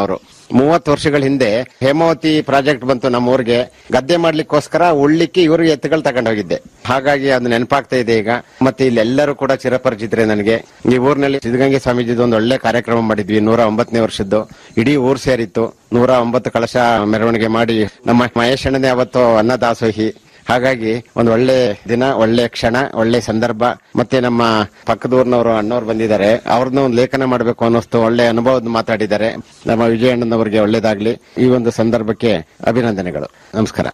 ಮೂವತ್ತು ವರ್ಷಗಳ ಹಿಂದೆ ಹೇಮಾವತಿ ಪ್ರಾಜೆಕ್ಟ್ ಬಂತು ನಮ್ಮ ಊರಿಗೆ ಗದ್ದೆ ಮಾಡ್ಲಿಕ್ಕೋಸ್ಕರ ಉಳ್ಳಿಕ್ಕೆ ಇವರು ಎತ್ತುಗಳು ತಗೊಂಡು ಹೋಗಿದ್ದೆ ಹಾಗಾಗಿ ಅದು ನೆನಪಾಗ್ತಾ ಇದೆ ಈಗ ಮತ್ತೆ ಇಲ್ಲಿ ಎಲ್ಲರೂ ಕೂಡ ಚಿರಪರಿಚಿತರೆ ನನಗೆ ಈ ಊರಿನಲ್ಲಿ ಸಿದ್ಧಗಂಗೆ ಸ್ವಾಮೀಜಿದು ಒಂದು ಒಳ್ಳೆ ಕಾರ್ಯಕ್ರಮ ಮಾಡಿದ್ವಿ ನೂರ ಒಂಬತ್ತನೇ ವರ್ಷದ್ದು ಇಡೀ ಊರ್ ಸೇರಿತ್ತು ನೂರ ಒಂಬತ್ತು ಕಳಶ ಮೆರವಣಿಗೆ ಮಾಡಿ ನಮ್ಮ ಮಹೇಶ್ ಅಣ್ಣನೇ ಅವತ್ತು ಅನ್ನದಾಸೋಹಿ ಹಾಗಾಗಿ ಒಂದು ಒಳ್ಳೆ ದಿನ ಒಳ್ಳೆ ಕ್ಷಣ ಒಳ್ಳೆ ಸಂದರ್ಭ ಮತ್ತೆ ನಮ್ಮ ಪಕ್ಕದ ಊರಿನವರು ಅಣ್ಣವ್ರು ಬಂದಿದ್ದಾರೆ ಅವ್ರನ್ನ ಒಂದು ಲೇಖನ ಮಾಡಬೇಕು ಅನ್ನೋಷ್ಟು ಒಳ್ಳೆ ಅನುಭವದ ಮಾತಾಡಿದ್ದಾರೆ ನಮ್ಮ ವಿಜಯಣ್ಣನವರಿಗೆ ಒಳ್ಳೇದಾಗ್ಲಿ ಈ ಒಂದು ಸಂದರ್ಭಕ್ಕೆ ಅಭಿನಂದನೆಗಳು ನಮಸ್ಕಾರ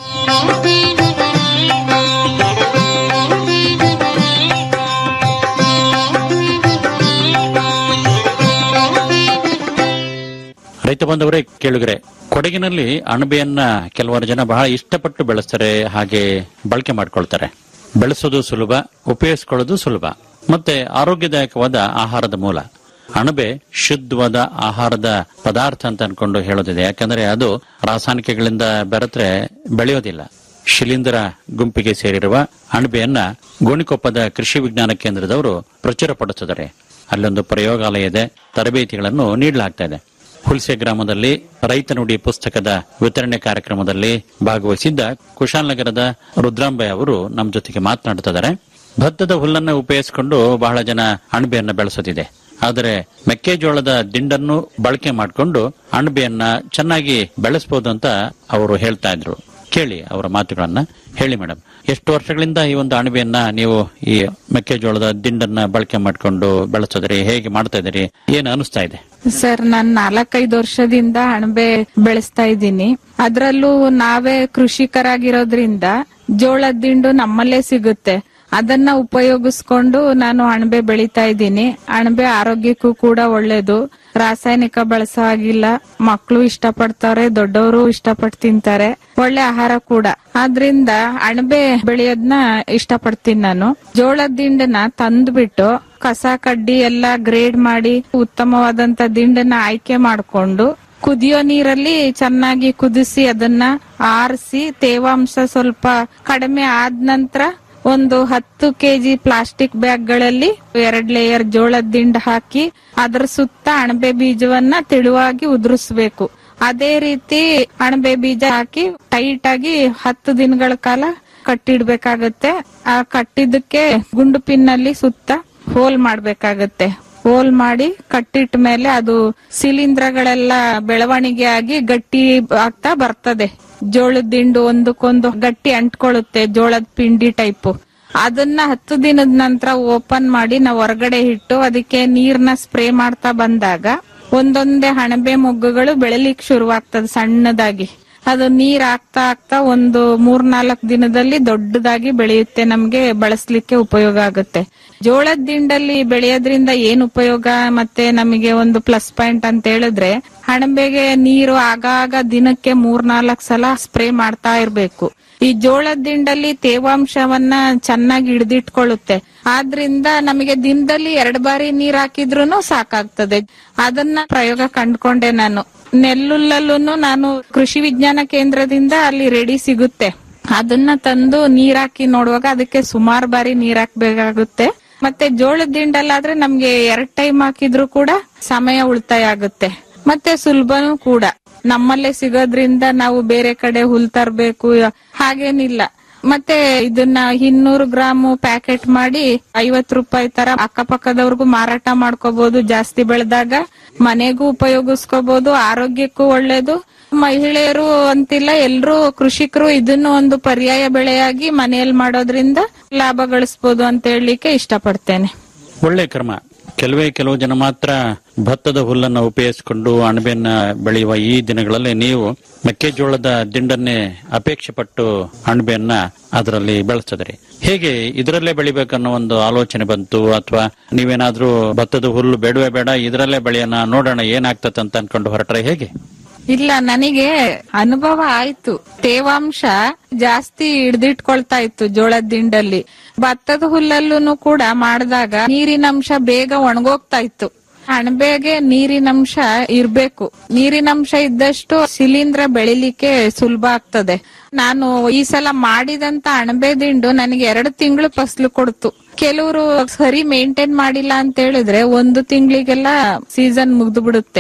ರೈತ ಬಂದವರೇ ಕೇಳುಗರೆ ಕೊಡಗಿನಲ್ಲಿ ಅಣಬೆಯನ್ನ ಕೆಲವರು ಜನ ಬಹಳ ಇಷ್ಟಪಟ್ಟು ಬೆಳೆಸ್ತಾರೆ ಹಾಗೆ ಬಳಕೆ ಮಾಡ್ಕೊಳ್ತಾರೆ ಬೆಳೆಸೋದು ಸುಲಭ ಉಪಯೋಗಿಸ್ಕೊಳ್ಳೋದು ಸುಲಭ ಮತ್ತೆ ಆರೋಗ್ಯದಾಯಕವಾದ ಆಹಾರದ ಮೂಲ ಅಣಬೆ ಶುದ್ಧವಾದ ಆಹಾರದ ಪದಾರ್ಥ ಅಂತ ಅನ್ಕೊಂಡು ಹೇಳೋದಿದೆ ಯಾಕಂದ್ರೆ ಅದು ರಾಸಾಯನಿಕಗಳಿಂದ ಬೆರೆತ್ರೆ ಬೆಳೆಯೋದಿಲ್ಲ ಶಿಲೀಂಧ್ರ ಗುಂಪಿಗೆ ಸೇರಿರುವ ಅಣಬೆಯನ್ನ ಗೋಣಿಕೊಪ್ಪದ ಕೃಷಿ ವಿಜ್ಞಾನ ಕೇಂದ್ರದವರು ಪ್ರಚುರಪಡಿಸಿದ್ದಾರೆ ಅಲ್ಲೊಂದು ಪ್ರಯೋಗಾಲಯ ಇದೆ ತರಬೇತಿಗಳನ್ನು ನೀಡಲಾಗ್ತಾ ಇದೆ ಹುಲ್ಸೆ ಗ್ರಾಮದಲ್ಲಿ ರೈತ ನುಡಿ ಪುಸ್ತಕದ ವಿತರಣೆ ಕಾರ್ಯಕ್ರಮದಲ್ಲಿ ಭಾಗವಹಿಸಿದ್ದ ಕುಶಾಲನಗರದ ರುದ್ರಾಂಬೆ ಅವರು ನಮ್ಮ ಜೊತೆಗೆ ಮಾತನಾಡ್ತಿದ್ದಾರೆ ಭತ್ತದ ಹುಲ್ಲನ್ನು ಉಪಯೋಗಿಸಿಕೊಂಡು ಬಹಳ ಜನ ಅಣಬೆಯನ್ನ ಬೆಳೆಸೋದಿದೆ ಆದರೆ ಮೆಕ್ಕೆಜೋಳದ ದಿಂಡನ್ನು ಬಳಕೆ ಮಾಡಿಕೊಂಡು ಅಣಬೆಯನ್ನ ಚೆನ್ನಾಗಿ ಬೆಳೆಸಬಹುದು ಅಂತ ಅವರು ಹೇಳ್ತಾ ಇದ್ರು ಕೇಳಿ ಅವರ ಮಾತುಗಳನ್ನ ಹೇಳಿ ಮೇಡಮ್ ಎಷ್ಟು ವರ್ಷಗಳಿಂದ ಈ ಒಂದು ಅಣಬೆಯನ್ನ ನೀವು ಈ ಮೆಕ್ಕೆಜೋಳದ ದಿಂಡನ್ನ ಬಳಕೆ ಮಾಡಿಕೊಂಡು ಬೆಳೆಸೋದ್ರಿ ಹೇಗೆ ಮಾಡ್ತಾ ಇದ್ದೀರಿ ಏನು ಅನಿಸ್ತಾ ಇದೆ ಸರ್ ನಾನ್ ನಾಲ್ಕೈದು ವರ್ಷದಿಂದ ಅಣಬೆ ಬೆಳೆಸ್ತಾ ಇದ್ದೀನಿ ಅದ್ರಲ್ಲೂ ನಾವೇ ಕೃಷಿಕರಾಗಿರೋದ್ರಿಂದ ಜೋಳದ ದಿಂಡು ನಮ್ಮಲ್ಲೇ ಸಿಗುತ್ತೆ ಅದನ್ನ ಉಪಯೋಗಿಸ್ಕೊಂಡು ನಾನು ಅಣಬೆ ಬೆಳಿತಾ ಇದ್ದೀನಿ ಅಣಬೆ ಆರೋಗ್ಯಕ್ಕೂ ಕೂಡ ಒಳ್ಳೇದು ರಾಸಾಯನಿಕ ಬಳಸೋ ಹಾಗಿಲ್ಲ ಮಕ್ಕಳು ಇಷ್ಟಪಡ್ತಾರೆ ದೊಡ್ಡವರು ಇಷ್ಟಪಟ್ಟು ತಿಂತಾರೆ ಒಳ್ಳೆ ಆಹಾರ ಕೂಡ ಆದ್ರಿಂದ ಅಣಬೆ ಬೆಳೆಯೋದ್ನ ಇಷ್ಟಪಡ್ತೀನಿ ನಾನು ಜೋಳದ ದಿಂಡನ್ನ ತಂದ್ಬಿಟ್ಟು ಕಸ ಕಡ್ಡಿ ಎಲ್ಲ ಗ್ರೇಡ್ ಮಾಡಿ ಉತ್ತಮವಾದಂತ ದಿಂಡನ್ನ ಆಯ್ಕೆ ಮಾಡ್ಕೊಂಡು ಕುದಿಯೋ ನೀರಲ್ಲಿ ಚೆನ್ನಾಗಿ ಕುದಿಸಿ ಅದನ್ನ ಆರಿಸಿ ತೇವಾಂಶ ಸ್ವಲ್ಪ ಕಡಿಮೆ ಆದ ನಂತರ ಒಂದು ಹತ್ತು ಕೆಜಿ ಪ್ಲಾಸ್ಟಿಕ್ ಬ್ಯಾಗ್ ಗಳಲ್ಲಿ ಎರಡ್ ಲೇಯರ್ ಜೋಳದ ದಿಂಡ್ ಹಾಕಿ ಅದರ ಸುತ್ತ ಅಣಬೆ ಬೀಜವನ್ನ ತೆಳುವಾಗಿ ಉದುರಿಸ್ಬೇಕು ಅದೇ ರೀತಿ ಅಣಬೆ ಬೀಜ ಹಾಕಿ ಟೈಟ್ ಆಗಿ ಹತ್ತು ದಿನಗಳ ಕಾಲ ಕಟ್ಟಿಡ್ಬೇಕಾಗತ್ತೆ ಆ ಕಟ್ಟಿದ್ದಕ್ಕೆ ಗುಂಡು ಪಿನ್ನಲ್ಲಿ ಸುತ್ತ ಹೋಲ್ ಮಾಡ್ಬೇಕಾಗತ್ತೆ ಹೋಲ್ ಮಾಡಿ ಕಟ್ಟಿಟ್ಟ ಮೇಲೆ ಅದು ಶಿಲೀಂಧ್ರಗಳೆಲ್ಲ ಬೆಳವಣಿಗೆ ಆಗಿ ಗಟ್ಟಿ ಆಗ್ತಾ ಬರ್ತದೆ ಜೋಳದ ದಿಂಡು ಒಂದಕ್ಕೊಂದು ಗಟ್ಟಿ ಅಂಟ್ಕೊಳ್ಳುತ್ತೆ ಜೋಳದ ಪಿಂಡಿ ಟೈಪ್ ಅದನ್ನ ಹತ್ತು ದಿನದ ನಂತರ ಓಪನ್ ಮಾಡಿ ನಾವು ಹೊರಗಡೆ ಇಟ್ಟು ಅದಕ್ಕೆ ನೀರ್ನ ಸ್ಪ್ರೇ ಮಾಡ್ತಾ ಬಂದಾಗ ಒಂದೊಂದೇ ಹಣಬೆ ಮೊಗ್ಗುಗಳು ಬೆಳಿಲಿಕ್ಕೆ ಶುರುವಾಗ್ತದೆ ಸಣ್ಣದಾಗಿ ಅದು ನೀರ್ ಆಗ್ತಾ ಆಗ್ತಾ ಒಂದು ಮೂರ್ನಾಲ್ಕು ದಿನದಲ್ಲಿ ದೊಡ್ಡದಾಗಿ ಬೆಳೆಯುತ್ತೆ ನಮ್ಗೆ ಬಳಸ್ಲಿಕ್ಕೆ ಉಪಯೋಗ ಆಗುತ್ತೆ ಜೋಳದ ದಿಂಡಲ್ಲಿ ಬೆಳೆಯೋದ್ರಿಂದ ಏನ್ ಉಪಯೋಗ ಮತ್ತೆ ನಮಗೆ ಒಂದು ಪ್ಲಸ್ ಪಾಯಿಂಟ್ ಅಂತ ಹೇಳಿದ್ರೆ ಹಣಬೆಗೆ ನೀರು ಆಗಾಗ ದಿನಕ್ಕೆ ಮೂರ್ನಾಲ್ಕು ಸಲ ಸ್ಪ್ರೇ ಮಾಡ್ತಾ ಇರ್ಬೇಕು ಈ ಜೋಳದ ದಿಂಡಲ್ಲಿ ತೇವಾಂಶವನ್ನ ಚೆನ್ನಾಗಿ ಹಿಡಿದಿಟ್ಕೊಳ್ಳುತ್ತೆ ಆದ್ರಿಂದ ನಮಗೆ ದಿನದಲ್ಲಿ ಎರಡ್ ಬಾರಿ ನೀರ್ ಹಾಕಿದ್ರು ಸಾಕಾಗ್ತದೆ ಅದನ್ನ ಪ್ರಯೋಗ ಕಂಡ್ಕೊಂಡೆ ನಾನು ನೆಲ್ಲುಲ್ಲಲ್ಲೂ ನಾನು ಕೃಷಿ ವಿಜ್ಞಾನ ಕೇಂದ್ರದಿಂದ ಅಲ್ಲಿ ರೆಡಿ ಸಿಗುತ್ತೆ ಅದನ್ನ ತಂದು ನೀರ್ ಹಾಕಿ ನೋಡುವಾಗ ಅದಕ್ಕೆ ಸುಮಾರು ಬಾರಿ ನೀರ್ ಹಾಕ್ಬೇಕಾಗುತ್ತೆ ಮತ್ತೆ ಜೋಳದ ದಿಂಡಲ್ಲಾದ್ರೆ ನಮ್ಗೆ ಎರಡ್ ಟೈಮ್ ಹಾಕಿದ್ರು ಕೂಡ ಸಮಯ ಉಳಿತಾಯ ಆಗುತ್ತೆ ಮತ್ತೆ ಸುಲಭನೂ ಕೂಡ ನಮ್ಮಲ್ಲೇ ಸಿಗೋದ್ರಿಂದ ನಾವು ಬೇರೆ ಕಡೆ ಹುಲ್ ತರಬೇಕು ಹಾಗೇನಿಲ್ಲ ಮತ್ತೆ ಇದನ್ನ ಇನ್ನೂರು ಗ್ರಾಮ್ ಪ್ಯಾಕೆಟ್ ಮಾಡಿ ಐವತ್ ರೂಪಾಯಿ ತರ ಅಕ್ಕಪಕ್ಕದವ್ರಿಗೂ ಮಾರಾಟ ಮಾಡ್ಕೋಬಹುದು ಜಾಸ್ತಿ ಬೆಳೆದಾಗ ಮನೆಗೂ ಉಪಯೋಗಿಸ್ಕೋಬಹುದು ಆರೋಗ್ಯಕ್ಕೂ ಒಳ್ಳೇದು ಮಹಿಳೆಯರು ಅಂತಿಲ್ಲ ಎಲ್ರೂ ಕೃಷಿಕರು ಇದನ್ನು ಒಂದು ಪರ್ಯಾಯ ಬೆಳೆಯಾಗಿ ಮನೆಯಲ್ಲಿ ಮಾಡೋದ್ರಿಂದ ಲಾಭ ಗಳಿಸಬಹುದು ಅಂತ ಹೇಳಲಿಕ್ಕೆ ಇಷ್ಟಪಡ್ತೇನೆ ಒಳ್ಳೆ ಕ್ರಮ ಕೆಲವೇ ಕೆಲವು ಜನ ಮಾತ್ರ ಭತ್ತದ ಹುಲ್ಲನ್ನ ಉಪಯೋಗಿಸಿಕೊಂಡು ಅಣಬೆಯನ್ನ ಬೆಳೆಯುವ ಈ ದಿನಗಳಲ್ಲಿ ನೀವು ಮೆಕ್ಕೆಜೋಳದ ದಿಂಡನ್ನೇ ಅಪೇಕ್ಷೆ ಪಟ್ಟು ಅಣಬೆಯನ್ನ ಅದರಲ್ಲಿ ಬೆಳೆಸಿದ್ರಿ ಹೇಗೆ ಇದರಲ್ಲೇ ಬೆಳಿಬೇಕನ್ನೋ ಒಂದು ಆಲೋಚನೆ ಬಂತು ಅಥವಾ ನೀವೇನಾದ್ರೂ ಭತ್ತದ ಹುಲ್ಲು ಬೇಡವೇ ಬೇಡ ಇದರಲ್ಲೇ ಬೆಳೆಯೋಣ ನೋಡೋಣ ಏನಾಗ್ತದೆ ಅಂತ ಅನ್ಕೊಂಡು ಹೊರಟ್ರೆ ಹೇಗೆ ಇಲ್ಲ ನನಗೆ ಅನುಭವ ಆಯ್ತು ತೇವಾಂಶ ಜಾಸ್ತಿ ಹಿಡ್ದಿಟ್ಕೊಳ್ತಾ ಇತ್ತು ಜೋಳದ ದಿಂಡಲ್ಲಿ ಭತ್ತದ ಹುಲ್ಲಲ್ಲೂ ಕೂಡ ಮಾಡಿದಾಗ ನೀರಿನಂಶ ಬೇಗ ಒಣಗೋಗ್ತಾ ಇತ್ತು ಅಣಬೆಗೆ ನೀರಿನಂಶ ಇರ್ಬೇಕು ನೀರಿನಂಶ ಇದ್ದಷ್ಟು ಶಿಲೀಂಧ್ರ ಬೆಳಿಲಿಕ್ಕೆ ಸುಲಭ ಆಗ್ತದೆ ನಾನು ಈ ಸಲ ಮಾಡಿದಂತ ಅಣಬೆ ದಿಂಡು ನನಗೆ ಎರಡು ತಿಂಗಳು ಫಸ್ಲು ಕೊಡ್ತು ಕೆಲವರು ಸರಿ ಮೇಂಟೈನ್ ಮಾಡಿಲ್ಲ ಅಂತ ಹೇಳಿದ್ರೆ ಒಂದು ತಿಂಗಳಿಗೆಲ್ಲ ಸೀಸನ್ ಮುಗ್ದು ಬಿಡುತ್ತೆ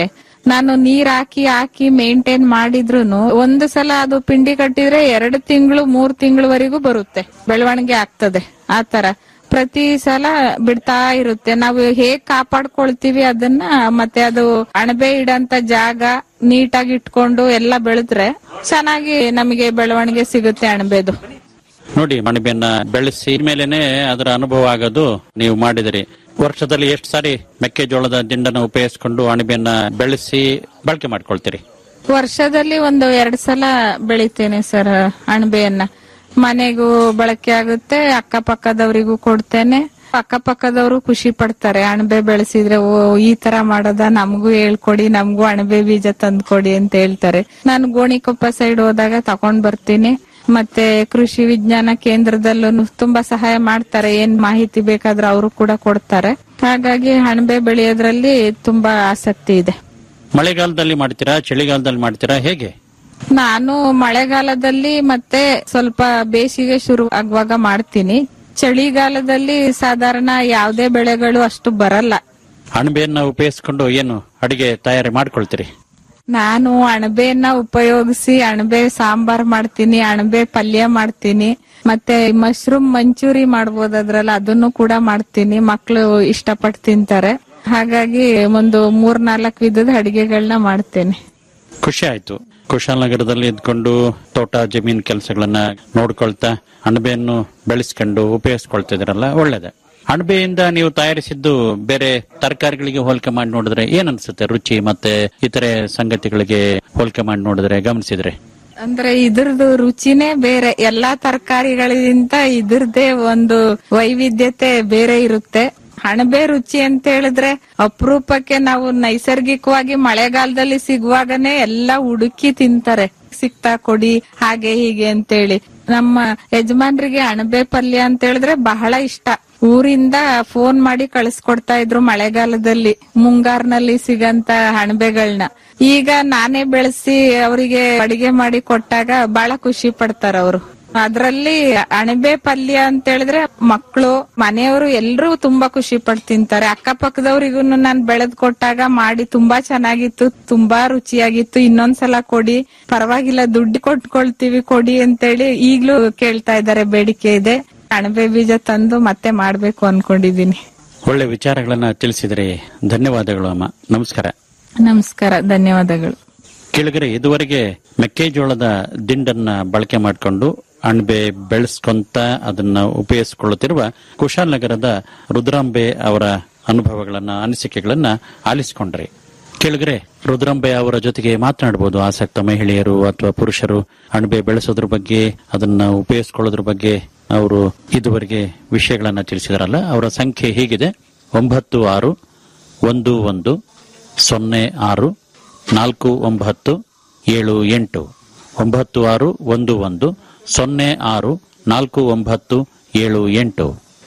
ನಾನು ನೀರ್ ಹಾಕಿ ಹಾಕಿ ಮೇಂಟೈನ್ ಮಾಡಿದ್ರುನು ಒಂದು ಸಲ ಅದು ಪಿಂಡಿ ಕಟ್ಟಿದ್ರೆ ಎರಡು ತಿಂಗಳು ಮೂರ್ ತಿಂಗಳವರೆಗೂ ಬರುತ್ತೆ ಬೆಳವಣಿಗೆ ಆಗ್ತದೆ ಆತರ ಪ್ರತಿ ಸಲ ಬಿಡ್ತಾ ಇರುತ್ತೆ ನಾವು ಹೇಗ್ ಕಾಪಾಡ್ಕೊಳ್ತೀವಿ ಅದನ್ನ ಮತ್ತೆ ಅದು ಅಣಬೆ ಇಡಂತ ಜಾಗ ನೀಟಾಗಿ ಇಟ್ಕೊಂಡು ಎಲ್ಲ ಬೆಳೆದ್ರೆ ಚೆನ್ನಾಗಿ ನಮಗೆ ಬೆಳವಣಿಗೆ ಸಿಗುತ್ತೆ ಅಣಬೆದು ನೋಡಿ ಅಣಬೆಯನ್ನ ಬೆಳೆಸಿ ಮೇಲೆನೆ ಅದರ ಅನುಭವ ಆಗೋದು ನೀವು ಮಾಡಿದಿರಿ ವರ್ಷದಲ್ಲಿ ಎಷ್ಟು ಸಾರಿ ಮೆಕ್ಕೆಜೋಳದ ದಿಂಡನ್ನ ಉಪಯೋಗಿಸಿಕೊಂಡು ಅಣಬೆಯನ್ನ ಬೆಳೆಸಿ ಬಳಕೆ ಮಾಡ್ಕೊಳ್ತೀರಿ ವರ್ಷದಲ್ಲಿ ಒಂದು ಎರಡ್ ಸಲ ಬೆಳಿತೇನೆ ಸರ್ ಅಣಬೆಯನ್ನ ಮನೆಗೂ ಬಳಕೆ ಆಗುತ್ತೆ ಅಕ್ಕಪಕ್ಕದವರಿಗೂ ಕೊಡ್ತೇನೆ ಅಕ್ಕಪಕ್ಕದವರು ಖುಷಿ ಪಡ್ತಾರೆ ಅಣಬೆ ಬೆಳೆಸಿದ್ರೆ ಓ ಈ ತರ ಮಾಡೋದ ನಮಗೂ ಹೇಳ್ಕೊಡಿ ನಮಗೂ ಅಣಬೆ ಬೀಜ ತಂದ್ಕೊಡಿ ಅಂತ ಹೇಳ್ತಾರೆ ನಾನು ಗೋಣಿಕೊಪ್ಪ ಸೈಡ್ ಹೋದಾಗ ತಕೊಂಡ್ ಬರ್ತೀನಿ ಮತ್ತೆ ಕೃಷಿ ವಿಜ್ಞಾನ ಕೇಂದ್ರದಲ್ಲೂ ತುಂಬಾ ಸಹಾಯ ಮಾಡ್ತಾರೆ ಏನ್ ಮಾಹಿತಿ ಬೇಕಾದ್ರೂ ಅವರು ಕೂಡ ಕೊಡ್ತಾರೆ ಹಾಗಾಗಿ ಅಣಬೆ ಬೆಳೆಯೋದ್ರಲ್ಲಿ ತುಂಬಾ ಆಸಕ್ತಿ ಇದೆ ಮಳೆಗಾಲದಲ್ಲಿ ಮಾಡ್ತೀರಾ ಚಳಿಗಾಲದಲ್ಲಿ ಮಾಡ್ತೀರಾ ಹೇಗೆ ನಾನು ಮಳೆಗಾಲದಲ್ಲಿ ಮತ್ತೆ ಸ್ವಲ್ಪ ಬೇಸಿಗೆ ಶುರು ಆಗುವಾಗ ಮಾಡ್ತೀನಿ ಚಳಿಗಾಲದಲ್ಲಿ ಸಾಧಾರಣ ಯಾವುದೇ ಬೆಳೆಗಳು ಅಷ್ಟು ಬರಲ್ಲ ಅಣಬೆಯನ್ನ ಉಪಯೋಗಿಸಿಕೊಂಡು ಏನು ಅಡಿಗೆ ತಯಾರಿ ಮಾಡ್ಕೊಳ್ತೀರಿ ನಾನು ಅಣಬೆಯನ್ನ ಉಪಯೋಗಿಸಿ ಅಣಬೆ ಸಾಂಬಾರ್ ಮಾಡ್ತೀನಿ ಅಣಬೆ ಪಲ್ಯ ಮಾಡ್ತೀನಿ ಮತ್ತೆ ಮಶ್ರೂಮ್ ಮಂಚೂರಿ ಮಾಡ್ಬೋದು ಅದ್ರಲ್ಲಿ ಅದನ್ನು ಕೂಡ ಮಾಡ್ತೀನಿ ಮಕ್ಕಳು ಇಷ್ಟಪಟ್ಟು ತಿಂತಾರೆ ಹಾಗಾಗಿ ಒಂದು ಮೂರ್ ನಾಲ್ಕು ವಿಧದ ಅಡಿಗೆಗಳನ್ನ ಮಾಡ್ತೇನೆ ಖುಷಿ ಆಯ್ತು ಕುಶಾಲನಗರದಲ್ಲಿ ಇದ್ಕೊಂಡು ತೋಟ ಜಮೀನ್ ಕೆಲಸಗಳನ್ನ ನೋಡ್ಕೊಳ್ತಾ ಅಣಬೆಯನ್ನು ಬೆಳೆಸ್ಕೊಂಡು ಉಪಯೋಗಿಸ್ಕೊಳ್ತಾ ಇದ್ರಲ್ಲ ಒಳ್ಳೇದೆ ಅಣಬೆಯಿಂದ ನೀವು ತಯಾರಿಸಿದ್ದು ಬೇರೆ ತರಕಾರಿಗಳಿಗೆ ಹೋಲಿಕೆ ಮಾಡಿ ನೋಡಿದ್ರೆ ಏನ್ ಅನ್ಸುತ್ತೆ ರುಚಿ ಮತ್ತೆ ಇತರೆ ಸಂಗತಿಗಳಿಗೆ ಹೋಲಿಕೆ ಮಾಡಿ ನೋಡಿದ್ರೆ ಗಮನಿಸಿದ್ರೆ ಅಂದ್ರೆ ಇದ್ರದ್ದು ರುಚಿನೇ ಬೇರೆ ಎಲ್ಲಾ ತರಕಾರಿಗಳಿಗಿಂತ ಇದ್ರದ್ದೇ ಒಂದು ವೈವಿಧ್ಯತೆ ಬೇರೆ ಇರುತ್ತೆ ಅಣಬೆ ರುಚಿ ಅಂತ ಹೇಳಿದ್ರೆ ಅಪರೂಪಕ್ಕೆ ನಾವು ನೈಸರ್ಗಿಕವಾಗಿ ಮಳೆಗಾಲದಲ್ಲಿ ಸಿಗುವಾಗನೇ ಎಲ್ಲ ಹುಡುಕಿ ತಿಂತಾರೆ ಸಿಕ್ತಾ ಕೊಡಿ ಹಾಗೆ ಹೀಗೆ ಅಂತೇಳಿ ನಮ್ಮ ಯಜಮಾನ್ರಿಗೆ ಅಣಬೆ ಪಲ್ಯ ಅಂತ ಹೇಳಿದ್ರೆ ಬಹಳ ಇಷ್ಟ ಊರಿಂದ ಫೋನ್ ಮಾಡಿ ಕಳಿಸ್ಕೊಡ್ತಾ ಇದ್ರು ಮಳೆಗಾಲದಲ್ಲಿ ಮುಂಗಾರ್ನಲ್ಲಿ ಸಿಗಂತ ಅಣಬೆಗಳನ್ನ ಈಗ ನಾನೇ ಬೆಳೆಸಿ ಅವರಿಗೆ ಅಡಿಗೆ ಮಾಡಿ ಕೊಟ್ಟಾಗ ಬಹಳ ಖುಷಿ ಪಡ್ತಾರ ಅವರು ಅದ್ರಲ್ಲಿ ಅಣಬೆ ಪಲ್ಯ ಅಂತ ಹೇಳಿದ್ರೆ ಮಕ್ಕಳು ಮನೆಯವರು ಎಲ್ರೂ ತುಂಬಾ ಖುಷಿ ಪಟ್ಟು ತಿಂತಾರೆ ಅಕ್ಕಪಕ್ಕದವ್ರಿಗೂ ನಾನು ಬೆಳೆದ್ ಕೊಟ್ಟಾಗ ಮಾಡಿ ತುಂಬಾ ಚೆನ್ನಾಗಿತ್ತು ತುಂಬಾ ರುಚಿಯಾಗಿತ್ತು ಇನ್ನೊಂದ್ಸಲ ಕೊಡಿ ಪರವಾಗಿಲ್ಲ ದುಡ್ಡು ಕೊಟ್ಕೊಳ್ತೀವಿ ಕೊಡಿ ಅಂತೇಳಿ ಈಗ್ಲೂ ಕೇಳ್ತಾ ಇದ್ದಾರೆ ಬೇಡಿಕೆ ಇದೆ ಅಣಬೆ ಬೀಜ ತಂದು ಮತ್ತೆ ಮಾಡ್ಬೇಕು ಅನ್ಕೊಂಡಿದೀನಿ ಒಳ್ಳೆ ವಿಚಾರಗಳನ್ನ ತಿಳಿಸಿದ್ರಿ ಧನ್ಯವಾದಗಳು ಅಮ್ಮ ನಮಸ್ಕಾರ ನಮಸ್ಕಾರ ಧನ್ಯವಾದಗಳು ಕೆಳಗರೆ ಇದುವರೆಗೆ ಮೆಕ್ಕೆಜೋಳದ ದಿಂಡನ್ನ ಬಳಕೆ ಮಾಡಿಕೊಂಡು ಅಣಬೆ ಬೆಳೆಸ್ಕೊಂತ ಅದನ್ನ ಉಪಯೋಗಿಸಿಕೊಳ್ಳುತ್ತಿರುವ ಕುಶಾಲನಗರದ ರುದ್ರಾಂಬೆ ಅವರ ಅನುಭವಗಳನ್ನ ಅನಿಸಿಕೆಗಳನ್ನ ಆಲಿಸಿಕೊಂಡ್ರಿ ಕೆಳಗರೆ ರುದ್ರಾಂಬೆ ಅವರ ಜೊತೆಗೆ ಮಾತನಾಡಬಹುದು ಆಸಕ್ತ ಮಹಿಳೆಯರು ಅಥವಾ ಪುರುಷರು ಅಣಬೆ ಬೆಳೆಸೋದ್ರ ಬಗ್ಗೆ ಅದನ್ನ ಉಪಯೋಗಿಸ್ಕೊಳ್ಳೋದ್ರ ಬಗ್ಗೆ ಅವರು ಇದುವರೆಗೆ ವಿಷಯಗಳನ್ನ ತಿಳಿಸಿದಾರಲ್ಲ ಅವರ ಸಂಖ್ಯೆ ಹೀಗಿದೆ ಒಂಬತ್ತು ಆರು ಒಂದು ಒಂದು ಸೊನ್ನೆ ಆರು ನಾಲ್ಕು ಒಂಬತ್ತು ಏಳು ಎಂಟು ಒಂಬತ್ತು ಆರು ಒಂದು ಒಂದು ಸೊನ್ನೆ ಆರು ನಾಲ್ಕು ಒಂಬತ್ತು ಏಳು ಎಂಟು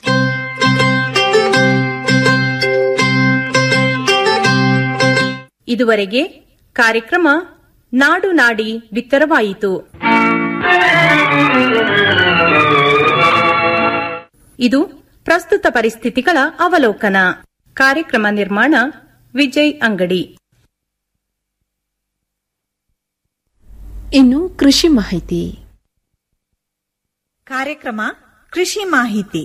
ಇದುವರೆಗೆ ಕಾರ್ಯಕ್ರಮ ನಾಡು ನಾಡಿ ಬಿತ್ತರವಾಯಿತು ಇದು ಪ್ರಸ್ತುತ ಪರಿಸ್ಥಿತಿಗಳ ಅವಲೋಕನ ಕಾರ್ಯಕ್ರಮ ನಿರ್ಮಾಣ ವಿಜಯ್ ಅಂಗಡಿ ಇನ್ನು ಕೃಷಿ ಮಾಹಿತಿ ಕಾರ್ಯಕ್ರಮ ಕೃಷಿ ಮಾಹಿತಿ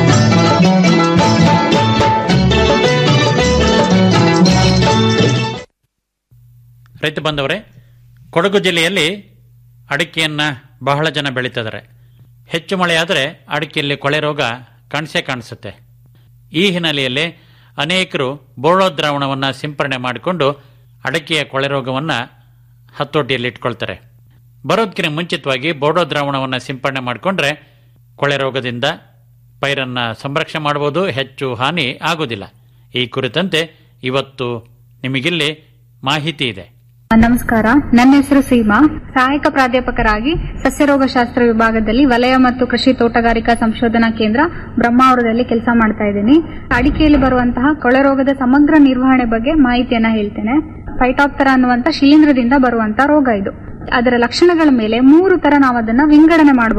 ರೈತ ಬಂದವರೇ ಕೊಡಗು ಜಿಲ್ಲೆಯಲ್ಲಿ ಅಡಿಕೆಯನ್ನ ಬಹಳ ಜನ ಬೆಳೀತಿದ್ದಾರೆ ಹೆಚ್ಚು ಮಳೆಯಾದರೆ ಅಡಿಕೆಯಲ್ಲಿ ಕೊಳೆ ರೋಗ ಕಾಣಿಸೇ ಕಾಣಿಸುತ್ತೆ ಈ ಹಿನ್ನೆಲೆಯಲ್ಲಿ ಅನೇಕರು ಬೋಳೋ ದ್ರಾವಣವನ್ನು ಸಿಂಪರಣೆ ಮಾಡಿಕೊಂಡು ಅಡಿಕೆಯ ಕೊಳೆ ರೋಗವನ್ನು ಹತೋಟಿಯಲ್ಲಿ ಇಟ್ಕೊಳ್ತಾರೆ ಬರೋದಕ್ಕಿಂತ ಮುಂಚಿತವಾಗಿ ಬೋಡೋ ದ್ರಾವಣವನ್ನು ಸಿಂಪರಣೆ ಮಾಡಿಕೊಂಡ್ರೆ ಕೊಳೆ ರೋಗದಿಂದ ಪೈರನ್ನ ಸಂರಕ್ಷಣೆ ಮಾಡಬಹುದು ಹೆಚ್ಚು ಹಾನಿ ಆಗೋದಿಲ್ಲ ಈ ಕುರಿತಂತೆ ಇವತ್ತು ನಿಮಗಿಲ್ಲಿ ಮಾಹಿತಿ ಇದೆ ನಮಸ್ಕಾರ ನನ್ನ ಹೆಸರು ಸೀಮಾ ಸಹಾಯಕ ಪ್ರಾಧ್ಯಾಪಕರಾಗಿ ಸಸ್ಯರೋಗಶಾಸ್ತ್ರ ವಿಭಾಗದಲ್ಲಿ ವಲಯ ಮತ್ತು ಕೃಷಿ ತೋಟಗಾರಿಕಾ ಸಂಶೋಧನಾ ಕೇಂದ್ರ ಬ್ರಹ್ಮಾವರದಲ್ಲಿ ಕೆಲಸ ಮಾಡ್ತಾ ಇದ್ದೀನಿ ಅಡಿಕೆಯಲ್ಲಿ ಬರುವಂತಹ ಕೊಳೆ ರೋಗದ ಸಮಗ್ರ ನಿರ್ವಹಣೆ ಬಗ್ಗೆ ಮಾಹಿತಿಯನ್ನ ಹೇಳ್ತೇನೆ ಫೈಟಾಪ್ತರ ಅನ್ನುವಂತ ಶಿಲೀಂಧ್ರದಿಂದ ಬರುವಂತಹ ರೋಗ ಇದು ಅದರ ಲಕ್ಷಣಗಳ ಮೇಲೆ ಮೂರು ತರ ನಾವು ಅದನ್ನ ವಿಂಗಡಣೆ ಮಾಡಬಹುದು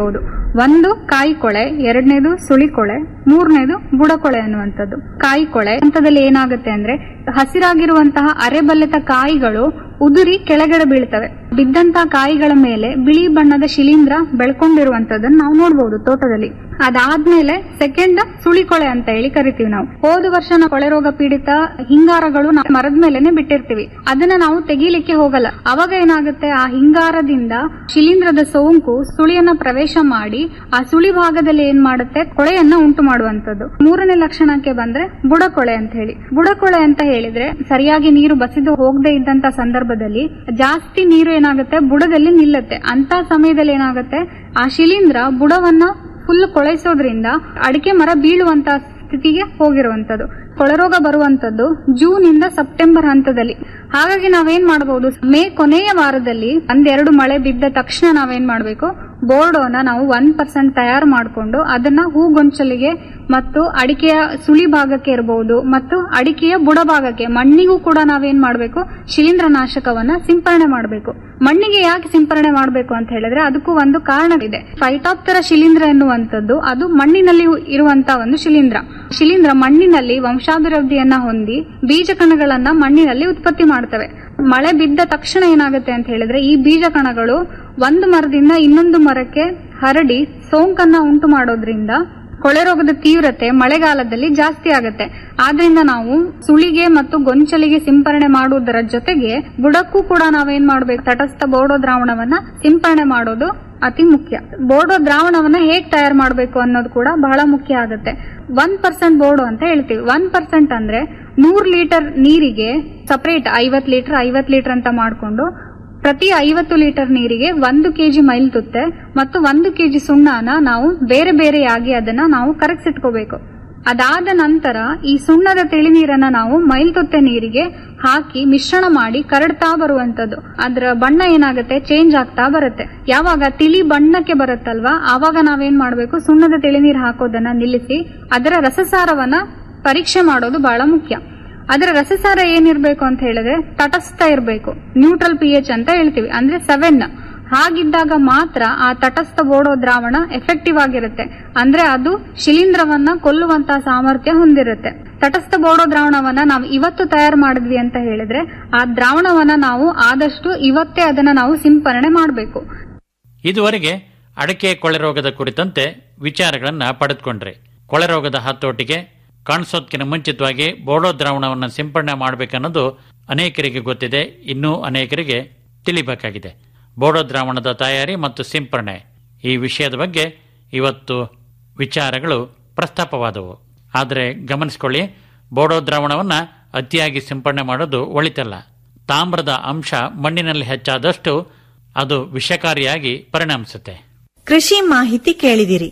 ಒಂದು ಕಾಯಿ ಕೊಳೆ ಎರಡನೇದು ಸುಳಿಕೊಳೆ ಮೂರನೇದು ಬುಡಕೊಳೆ ಅನ್ನುವಂಥದ್ದು ಕಾಯಿ ಕೊಳೆ ಹಂತದಲ್ಲಿ ಏನಾಗುತ್ತೆ ಅಂದ್ರೆ ಹಸಿರಾಗಿರುವಂತಹ ಅರೆಬಲ್ಲೆತ ಕಾಯಿಗಳು ಉದುರಿ ಕೆಳಗಡೆ ಬೀಳ್ತವೆ ಬಿದ್ದಂತಹ ಕಾಯಿಗಳ ಮೇಲೆ ಬಿಳಿ ಬಣ್ಣದ ಶಿಲೀಂಧ್ರ ಬೆಳ್ಕೊಂಡಿರುವಂತದನ್ನ ನಾವು ನೋಡಬಹುದು ತೋಟದಲ್ಲಿ ಅದಾದ್ಮೇಲೆ ಸೆಕೆಂಡ್ ಸುಳಿಕೊಳೆ ಅಂತ ಹೇಳಿ ಕರಿತೀವಿ ನಾವು ಹೋದ ವರ್ಷ ನಾವು ಕೊಳೆ ರೋಗ ಪೀಡಿತ ಹಿಂಗಾರಗಳು ನಾವು ಮರದ ಮೇಲೆನೆ ಬಿಟ್ಟಿರ್ತೀವಿ ಅದನ್ನ ನಾವು ತೆಗೀಲಿಕ್ಕೆ ಹೋಗಲ್ಲ ಅವಾಗ ಏನಾಗುತ್ತೆ ಆ ಹಿಂಗಾರದಿಂದ ಶಿಲೀಂಧ್ರದ ಸೋಂಕು ಸುಳಿಯನ್ನ ಪ್ರವೇಶ ಮಾಡಿ ಆ ಸುಳಿ ಭಾಗದಲ್ಲಿ ಏನ್ ಮಾಡುತ್ತೆ ಕೊಳೆಯನ್ನ ಉಂಟು ಮಾಡುವಂತದ್ದು ಮೂರನೇ ಲಕ್ಷಣಕ್ಕೆ ಬಂದ್ರೆ ಬುಡಕೊಳೆ ಅಂತ ಹೇಳಿ ಬುಡಕೊಳೆ ಅಂತ ಹೇಳಿದ್ರೆ ಸರಿಯಾಗಿ ನೀರು ಬಸಿದು ಹೋಗದೆ ಇದ್ದಂತ ಸಂದರ್ಭದಲ್ಲಿ ಜಾಸ್ತಿ ನೀರು ಏನಾಗುತ್ತೆ ಬುಡದಲ್ಲಿ ನಿಲ್ಲುತ್ತೆ ಅಂತ ಸಮಯದಲ್ಲಿ ಏನಾಗುತ್ತೆ ಆ ಶಿಲೀಂಧ್ರ ಬುಡವನ್ನ ಫುಲ್ ಕೊಳೆಸೋದ್ರಿಂದ ಅಡಿಕೆ ಮರ ಬೀಳುವಂತ ಸ್ಥಿತಿಗೆ ಹೋಗಿರುವಂತದ್ದು ಕೊಳೆರೋಗ ಬರುವಂತದ್ದು ಜೂನ್ ಇಂದ ಸೆಪ್ಟೆಂಬರ್ ಹಂತದಲ್ಲಿ ಹಾಗಾಗಿ ನಾವೇನ್ ಮಾಡಬಹುದು ಮೇ ಕೊನೆಯ ವಾರದಲ್ಲಿ ಒಂದೆರಡು ಮಳೆ ಬಿದ್ದ ತಕ್ಷಣ ನಾವೇನ್ ಮಾಡಬೇಕು ಬೋರ್ಡೋನ ನಾವು ಒನ್ ಪರ್ಸೆಂಟ್ ತಯಾರು ಮಾಡಿಕೊಂಡು ಅದನ್ನ ಹೂಗೊಂಚಲಿಗೆ ಮತ್ತು ಅಡಿಕೆಯ ಸುಳಿ ಭಾಗಕ್ಕೆ ಇರಬಹುದು ಮತ್ತು ಅಡಿಕೆಯ ಬುಡ ಭಾಗಕ್ಕೆ ಮಣ್ಣಿಗೂ ಕೂಡ ನಾವೇನ್ ಮಾಡಬೇಕು ಶಿಲೀಂಧ್ರ ನಾಶಕವನ್ನ ಸಿಂಪರಣೆ ಮಾಡಬೇಕು ಮಣ್ಣಿಗೆ ಯಾಕೆ ಸಿಂಪರಣೆ ಮಾಡಬೇಕು ಅಂತ ಹೇಳಿದ್ರೆ ಅದಕ್ಕೂ ಒಂದು ಕಾರಣವಿದೆ ಫೈಟಾಪ್ತರ ಶಿಲೀಂಧ್ರ ಎನ್ನುವಂಥದ್ದು ಅದು ಮಣ್ಣಿನಲ್ಲಿ ಇರುವಂತಹ ಒಂದು ಶಿಲೀಂಧ್ರ ಶಿಲೀಂಧ್ರ ಮಣ್ಣಿನಲ್ಲಿ ವಂಶಾಭಿವೃದ್ಧಿಯನ್ನ ಹೊಂದಿ ಬೀಜ ಕಣಗಳನ್ನ ಮಣ್ಣಿನಲ್ಲಿ ಉತ್ಪತ್ತಿ ಮಾಡ್ತವೆ ಮಳೆ ಬಿದ್ದ ತಕ್ಷಣ ಏನಾಗುತ್ತೆ ಅಂತ ಹೇಳಿದ್ರೆ ಈ ಬೀಜ ಕಣಗಳು ಒಂದು ಮರದಿಂದ ಇನ್ನೊಂದು ಮರಕ್ಕೆ ಹರಡಿ ಸೋಂಕನ್ನ ಉಂಟು ಮಾಡೋದ್ರಿಂದ ಕೊಳೆ ರೋಗದ ತೀವ್ರತೆ ಮಳೆಗಾಲದಲ್ಲಿ ಜಾಸ್ತಿ ಆಗುತ್ತೆ ಆದ್ರಿಂದ ನಾವು ಸುಳಿಗೆ ಮತ್ತು ಗೊಂಚಲಿಗೆ ಸಿಂಪರಣೆ ಮಾಡುವುದರ ಜೊತೆಗೆ ಬುಡಕ್ಕೂ ಕೂಡ ನಾವೇನ್ ಮಾಡ್ಬೇಕು ತಟಸ್ಥ ಬೋಡೋ ದ್ರಾವಣವನ್ನ ಸಿಂಪರಣೆ ಮಾಡೋದು ಅತಿ ಮುಖ್ಯ ಬೋಡೋ ದ್ರಾವಣವನ್ನ ಹೇಗ್ ತಯಾರು ಮಾಡಬೇಕು ಅನ್ನೋದು ಕೂಡ ಬಹಳ ಮುಖ್ಯ ಆಗುತ್ತೆ ಒನ್ ಪರ್ಸೆಂಟ್ ಬೋರ್ಡು ಅಂತ ಹೇಳ್ತೀವಿ ಒನ್ ಪರ್ಸೆಂಟ್ ಅಂದ್ರೆ ನೂರ್ ಲೀಟರ್ ನೀರಿಗೆ ಸಪರೇಟ್ ಐವತ್ ಲೀಟರ್ ಐವತ್ ಲೀಟರ್ ಅಂತ ಮಾಡಿಕೊಂಡು ಪ್ರತಿ ಐವತ್ತು ಲೀಟರ್ ನೀರಿಗೆ ಒಂದು ಕೆಜಿ ಮೈಲ್ ತುತ್ತೆ ಮತ್ತು ಒಂದು ಕೆಜಿ ಸುಣ್ಣನ ನಾವು ಬೇರೆ ಬೇರೆಯಾಗಿ ಅದನ್ನ ನಾವು ಕರಗಿಸಿಟ್ಕೋಬೇಕು ಅದಾದ ನಂತರ ಈ ಸುಣ್ಣದ ತಿಳಿ ನೀರನ್ನ ನಾವು ಮೈಲ್ ತುತ್ತೆ ನೀರಿಗೆ ಹಾಕಿ ಮಿಶ್ರಣ ಮಾಡಿ ಕರಡ್ತಾ ಬರುವಂತದ್ದು ಅದರ ಬಣ್ಣ ಏನಾಗುತ್ತೆ ಚೇಂಜ್ ಆಗ್ತಾ ಬರುತ್ತೆ ಯಾವಾಗ ತಿಳಿ ಬಣ್ಣಕ್ಕೆ ಬರುತ್ತಲ್ವಾ ಆವಾಗ ನಾವೇನ್ ಮಾಡ್ಬೇಕು ಸುಣ್ಣದ ತಿಳಿ ನೀರು ಹಾಕೋದನ್ನ ನಿಲ್ಲಿಸಿ ಅದರ ರಸಸಾರವನ್ನ ಪರೀಕ್ಷೆ ಮಾಡೋದು ಬಹಳ ಮುಖ್ಯ ಅದರ ರಸಸಾರ ಏನಿರ್ಬೇಕು ಅಂತ ಹೇಳಿದ್ರೆ ತಟಸ್ಥ ಇರಬೇಕು ನ್ಯೂಟ್ರಲ್ ಪಿ ಎಚ್ ಅಂತ ಹೇಳ್ತೀವಿ ಅಂದ್ರೆ ಸೆವೆನ್ ಹಾಗಿದ್ದಾಗ ಮಾತ್ರ ಆ ತಟಸ್ಥ ಬೋಡೋ ದ್ರಾವಣ ಎಫೆಕ್ಟಿವ್ ಆಗಿರುತ್ತೆ ಅಂದ್ರೆ ಅದು ಶಿಲೀಂಧ್ರವನ್ನ ಕೊಲ್ಲುವಂತಹ ಸಾಮರ್ಥ್ಯ ಹೊಂದಿರುತ್ತೆ ತಟಸ್ಥ ಬೋಡೋ ದ್ರಾವಣವನ್ನ ನಾವು ಇವತ್ತು ತಯಾರು ಮಾಡಿದ್ವಿ ಅಂತ ಹೇಳಿದ್ರೆ ಆ ದ್ರಾವಣವನ್ನ ನಾವು ಆದಷ್ಟು ಇವತ್ತೇ ಅದನ್ನ ನಾವು ಸಿಂಪರಣೆ ಮಾಡಬೇಕು ಇದುವರೆಗೆ ಅಡಕೆ ಕೊಳೆ ರೋಗದ ಕುರಿತಂತೆ ವಿಚಾರಗಳನ್ನ ಪಡೆದುಕೊಂಡ್ರೆ ಕೊಳೆ ರೋಗದ ಹತೋಟಿಗೆ ಕಾಣಿಸೋದಕ್ಕಿಂತ ಮುಂಚಿತವಾಗಿ ಬೋಡೋ ದ್ರಾವಣವನ್ನು ಸಿಂಪಡಣೆ ಮಾಡಬೇಕನ್ನೋದು ಅನೇಕರಿಗೆ ಗೊತ್ತಿದೆ ಇನ್ನೂ ಅನೇಕರಿಗೆ ತಿಳಿಬೇಕಾಗಿದೆ ಬೋಡೋ ದ್ರಾವಣದ ತಯಾರಿ ಮತ್ತು ಸಿಂಪರಣೆ ಈ ವಿಷಯದ ಬಗ್ಗೆ ಇವತ್ತು ವಿಚಾರಗಳು ಪ್ರಸ್ತಾಪವಾದವು ಆದರೆ ಗಮನಿಸಿಕೊಳ್ಳಿ ಬೋಡೋ ದ್ರಾವಣವನ್ನು ಅತಿಯಾಗಿ ಸಿಂಪಡಣೆ ಮಾಡೋದು ಒಳಿತಲ್ಲ ತಾಮ್ರದ ಅಂಶ ಮಣ್ಣಿನಲ್ಲಿ ಹೆಚ್ಚಾದಷ್ಟು ಅದು ವಿಷಕಾರಿಯಾಗಿ ಪರಿಣಮಿಸುತ್ತೆ ಕೃಷಿ ಮಾಹಿತಿ ಕೇಳಿದಿರಿ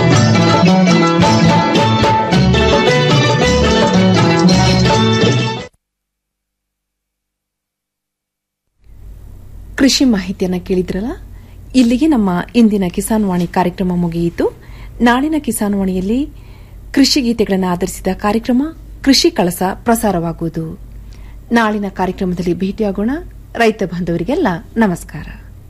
ಕೃಷಿ ಮಾಹಿತಿಯನ್ನ ಕೇಳಿದ್ರಲ್ಲ ಇಲ್ಲಿಗೆ ನಮ್ಮ ಇಂದಿನ ಕಿಸಾನ್ ವಾಣಿ ಕಾರ್ಯಕ್ರಮ ಮುಗಿಯಿತು ನಾಳಿನ ಕಿಸಾನ್ ವಾಣಿಯಲ್ಲಿ ಕೃಷಿ ಗೀತೆಗಳನ್ನು ಆಧರಿಸಿದ ಕಾರ್ಯಕ್ರಮ ಕೃಷಿ ಕಳಸ ಪ್ರಸಾರವಾಗುವುದು ನಾಳಿನ ಕಾರ್ಯಕ್ರಮದಲ್ಲಿ ಭೇಟಿಯಾಗೋಣ ರೈತ ಬಾಂಧವರಿಗೆಲ್ಲ ನಮಸ್ಕಾರ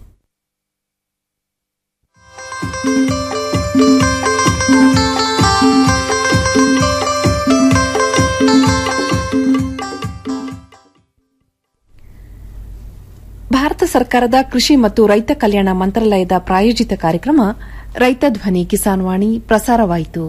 ಭಾರತ ಸರ್ಕಾರದ ಕೃಷಿ ಮತ್ತು ರೈತ ಕಲ್ಯಾಣ ಮಂತ್ರಾಲಯದ ಪ್ರಾಯೋಜಿತ ಕಾರ್ಯಕ್ರಮ ರೈತ ಧ್ವನಿ ಕಿಸಾನ್ ವಾಣಿ ಪ್ರಸಾರವಾಯಿತು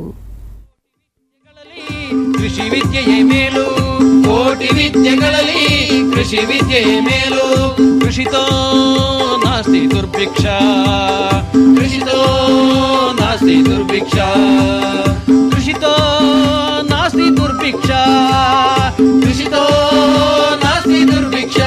ಕೃಷಿ ವಿದ್ಯೆಯೇ ಮೇಲು ಕೋಟಿ ವಿದ್ಯೆಗಳಲ್ಲಿ ಕೃಷಿ ವಿದ್ಯೆಯೇ ಮೇಲು ಕೃಷಿತೋ ನಾಸ್ತಿ ದುರ್ಭಿಕ್ಷ ಕೃಷಿತೋ ನಾಸ್ತಿ ದುರ್ಭಿಕ್ಷ ಕೃಷಿತೋ ನಾಸ್ತಿ ದುರ್ಭಿಕ್ಷ ಕೃಷಿತೋ ನಾಸ್ತಿ ದುರ್ಭಿಕ್ಷ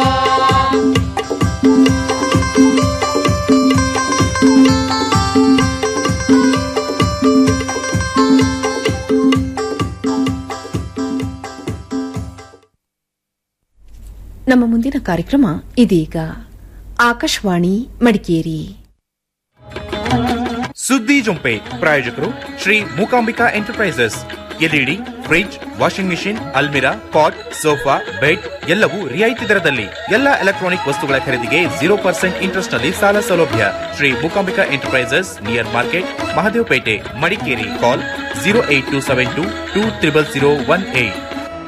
ನಮ್ಮ ಮುಂದಿನ ಕಾರ್ಯಕ್ರಮ ಇದೀಗ ಆಕಾಶವಾಣಿ ಮಡಿಕೇರಿ ಸುದ್ದಿ ಜೊಂಪೆ ಪ್ರಾಯೋಜಕರು Shri Mookambika enterprises LED fridge washing machine ಅಲ್ಮಿರಾ ಪಾಟ್ ಸೋಫಾ ಬೆಡ್ ಎಲ್ಲವೂ ರಿಯಾಯಿತಿ ದರದಲ್ಲಿ ಎಲ್ಲ ಎಲೆಕ್ಟ್ರಾನಿಕ್ ವಸ್ತುಗಳ ಖರೀದಿಗೆ ಜೀರೋ ಪರ್ಸೆಂಟ್ ಇಂಟ್ರೆಸ್ಟ್ ನಲ್ಲಿ ಸಾಲ ಸೌಲಭ್ಯ Shri Mookambika enterprises near market Mahadevapete Madikeri call zero eight two seven two two triple zero one eight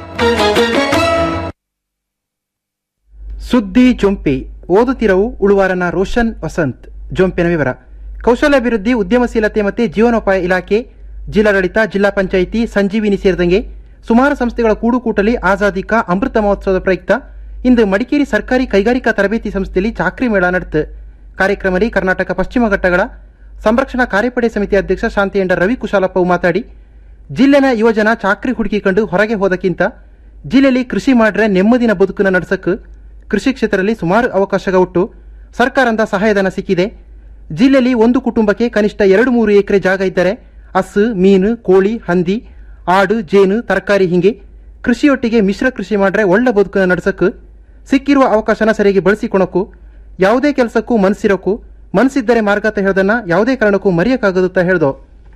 ಸುದ್ದಿ ಜೊಂಪೆ ಓದುತ್ತಿರವು ಉಳುವಾರನ ರೋಷನ್ ವಸಂತ್ ಜೊಂಪಿನ ವಿವರ ಕೌಶಲ್ಯಾಭಿವೃದ್ಧಿ ಉದ್ಯಮಶೀಲತೆ ಮತ್ತು ಜೀವನೋಪಾಯ ಇಲಾಖೆ ಜಿಲ್ಲಾಡಳಿತ ಜಿಲ್ಲಾ ಪಂಚಾಯಿತಿ ಸಂಜೀವಿನಿ ಸೇರಿದಂಗೆ ಸುಮಾರು ಸಂಸ್ಥೆಗಳ ಕೂಡುಕೂಟಲಿ ಆಜಾದಿ ಕಾ ಅಮೃತ ಮಹೋತ್ಸವದ ಪ್ರಯುಕ್ತ ಇಂದು ಮಡಿಕೇರಿ ಸರ್ಕಾರಿ ಕೈಗಾರಿಕಾ ತರಬೇತಿ ಸಂಸ್ಥೆಯಲ್ಲಿ ಚಾಕ್ರಿ ಮೇಳ ನಡೆತು ಕಾರ್ಯಕ್ರಮದಲ್ಲಿ ಕರ್ನಾಟಕ ಪಶ್ಚಿಮ ಘಟ್ಟಗಳ ಸಂರಕ್ಷಣಾ ಕಾರ್ಯಪಡೆ ಸಮಿತಿ ಅಧ್ಯಕ್ಷ ಶಾಂತಿಯಂಡ ರವಿ ಕುಶಾಲಪ್ಪವು ಮಾತಾಡಿ ಜಿಲ್ಲೆನ ಯುವಜನ ಚಾಕ್ರಿ ಹುಡುಕಿಕೊಂಡು ಹೊರಗೆ ಹೋದಕ್ಕಿಂತ ಜಿಲ್ಲೆಯಲ್ಲಿ ಕೃಷಿ ಮಾಡ್ರೆ ನೆಮ್ಮದಿನ ಬದುಕನ್ನು ನಡೆಸಕ್ಕೆ ಕೃಷಿ ಕ್ಷೇತ್ರದಲ್ಲಿ ಸುಮಾರು ಅವಕಾಶಗ ಉಟ್ಟು ಸರ್ಕಾರದ ಸಹಾಯಧನ ಸಿಕ್ಕಿದೆ ಜಿಲ್ಲೆಯಲ್ಲಿ ಒಂದು ಕುಟುಂಬಕ್ಕೆ ಕನಿಷ್ಠ ಎರಡು ಮೂರು ಎಕರೆ ಜಾಗ ಇದ್ದರೆ ಹಸು ಮೀನು ಕೋಳಿ ಹಂದಿ ಆಡು ಜೇನು ತರಕಾರಿ ಹಿಂಗೆ ಕೃಷಿಯೊಟ್ಟಿಗೆ ಮಿಶ್ರ ಕೃಷಿ ಮಾಡ್ರೆ ಒಳ್ಳೆ ಬದುಕನ್ನು ನಡೆಸಕ್ಕೆ ಸಿಕ್ಕಿರುವ ಅವಕಾಶನ ಸರಿಯಾಗಿ ಬಳಸಿಕೊಳಕ್ಕೂ ಯಾವುದೇ ಕೆಲಸಕ್ಕೂ ಮನಸ್ಸಿರೋಕ್ಕೂ ಮನಸ್ಸಿದ್ದರೆ ಮಾರ್ಗತ ಹೇಳ್ದನ್ನ ಯಾವುದೇ ಕಾರಣಕ್ಕೂ ಮರೆಯಕ್ಕಾಗದುತ್ತಾ ಹೇಳ್ದೋ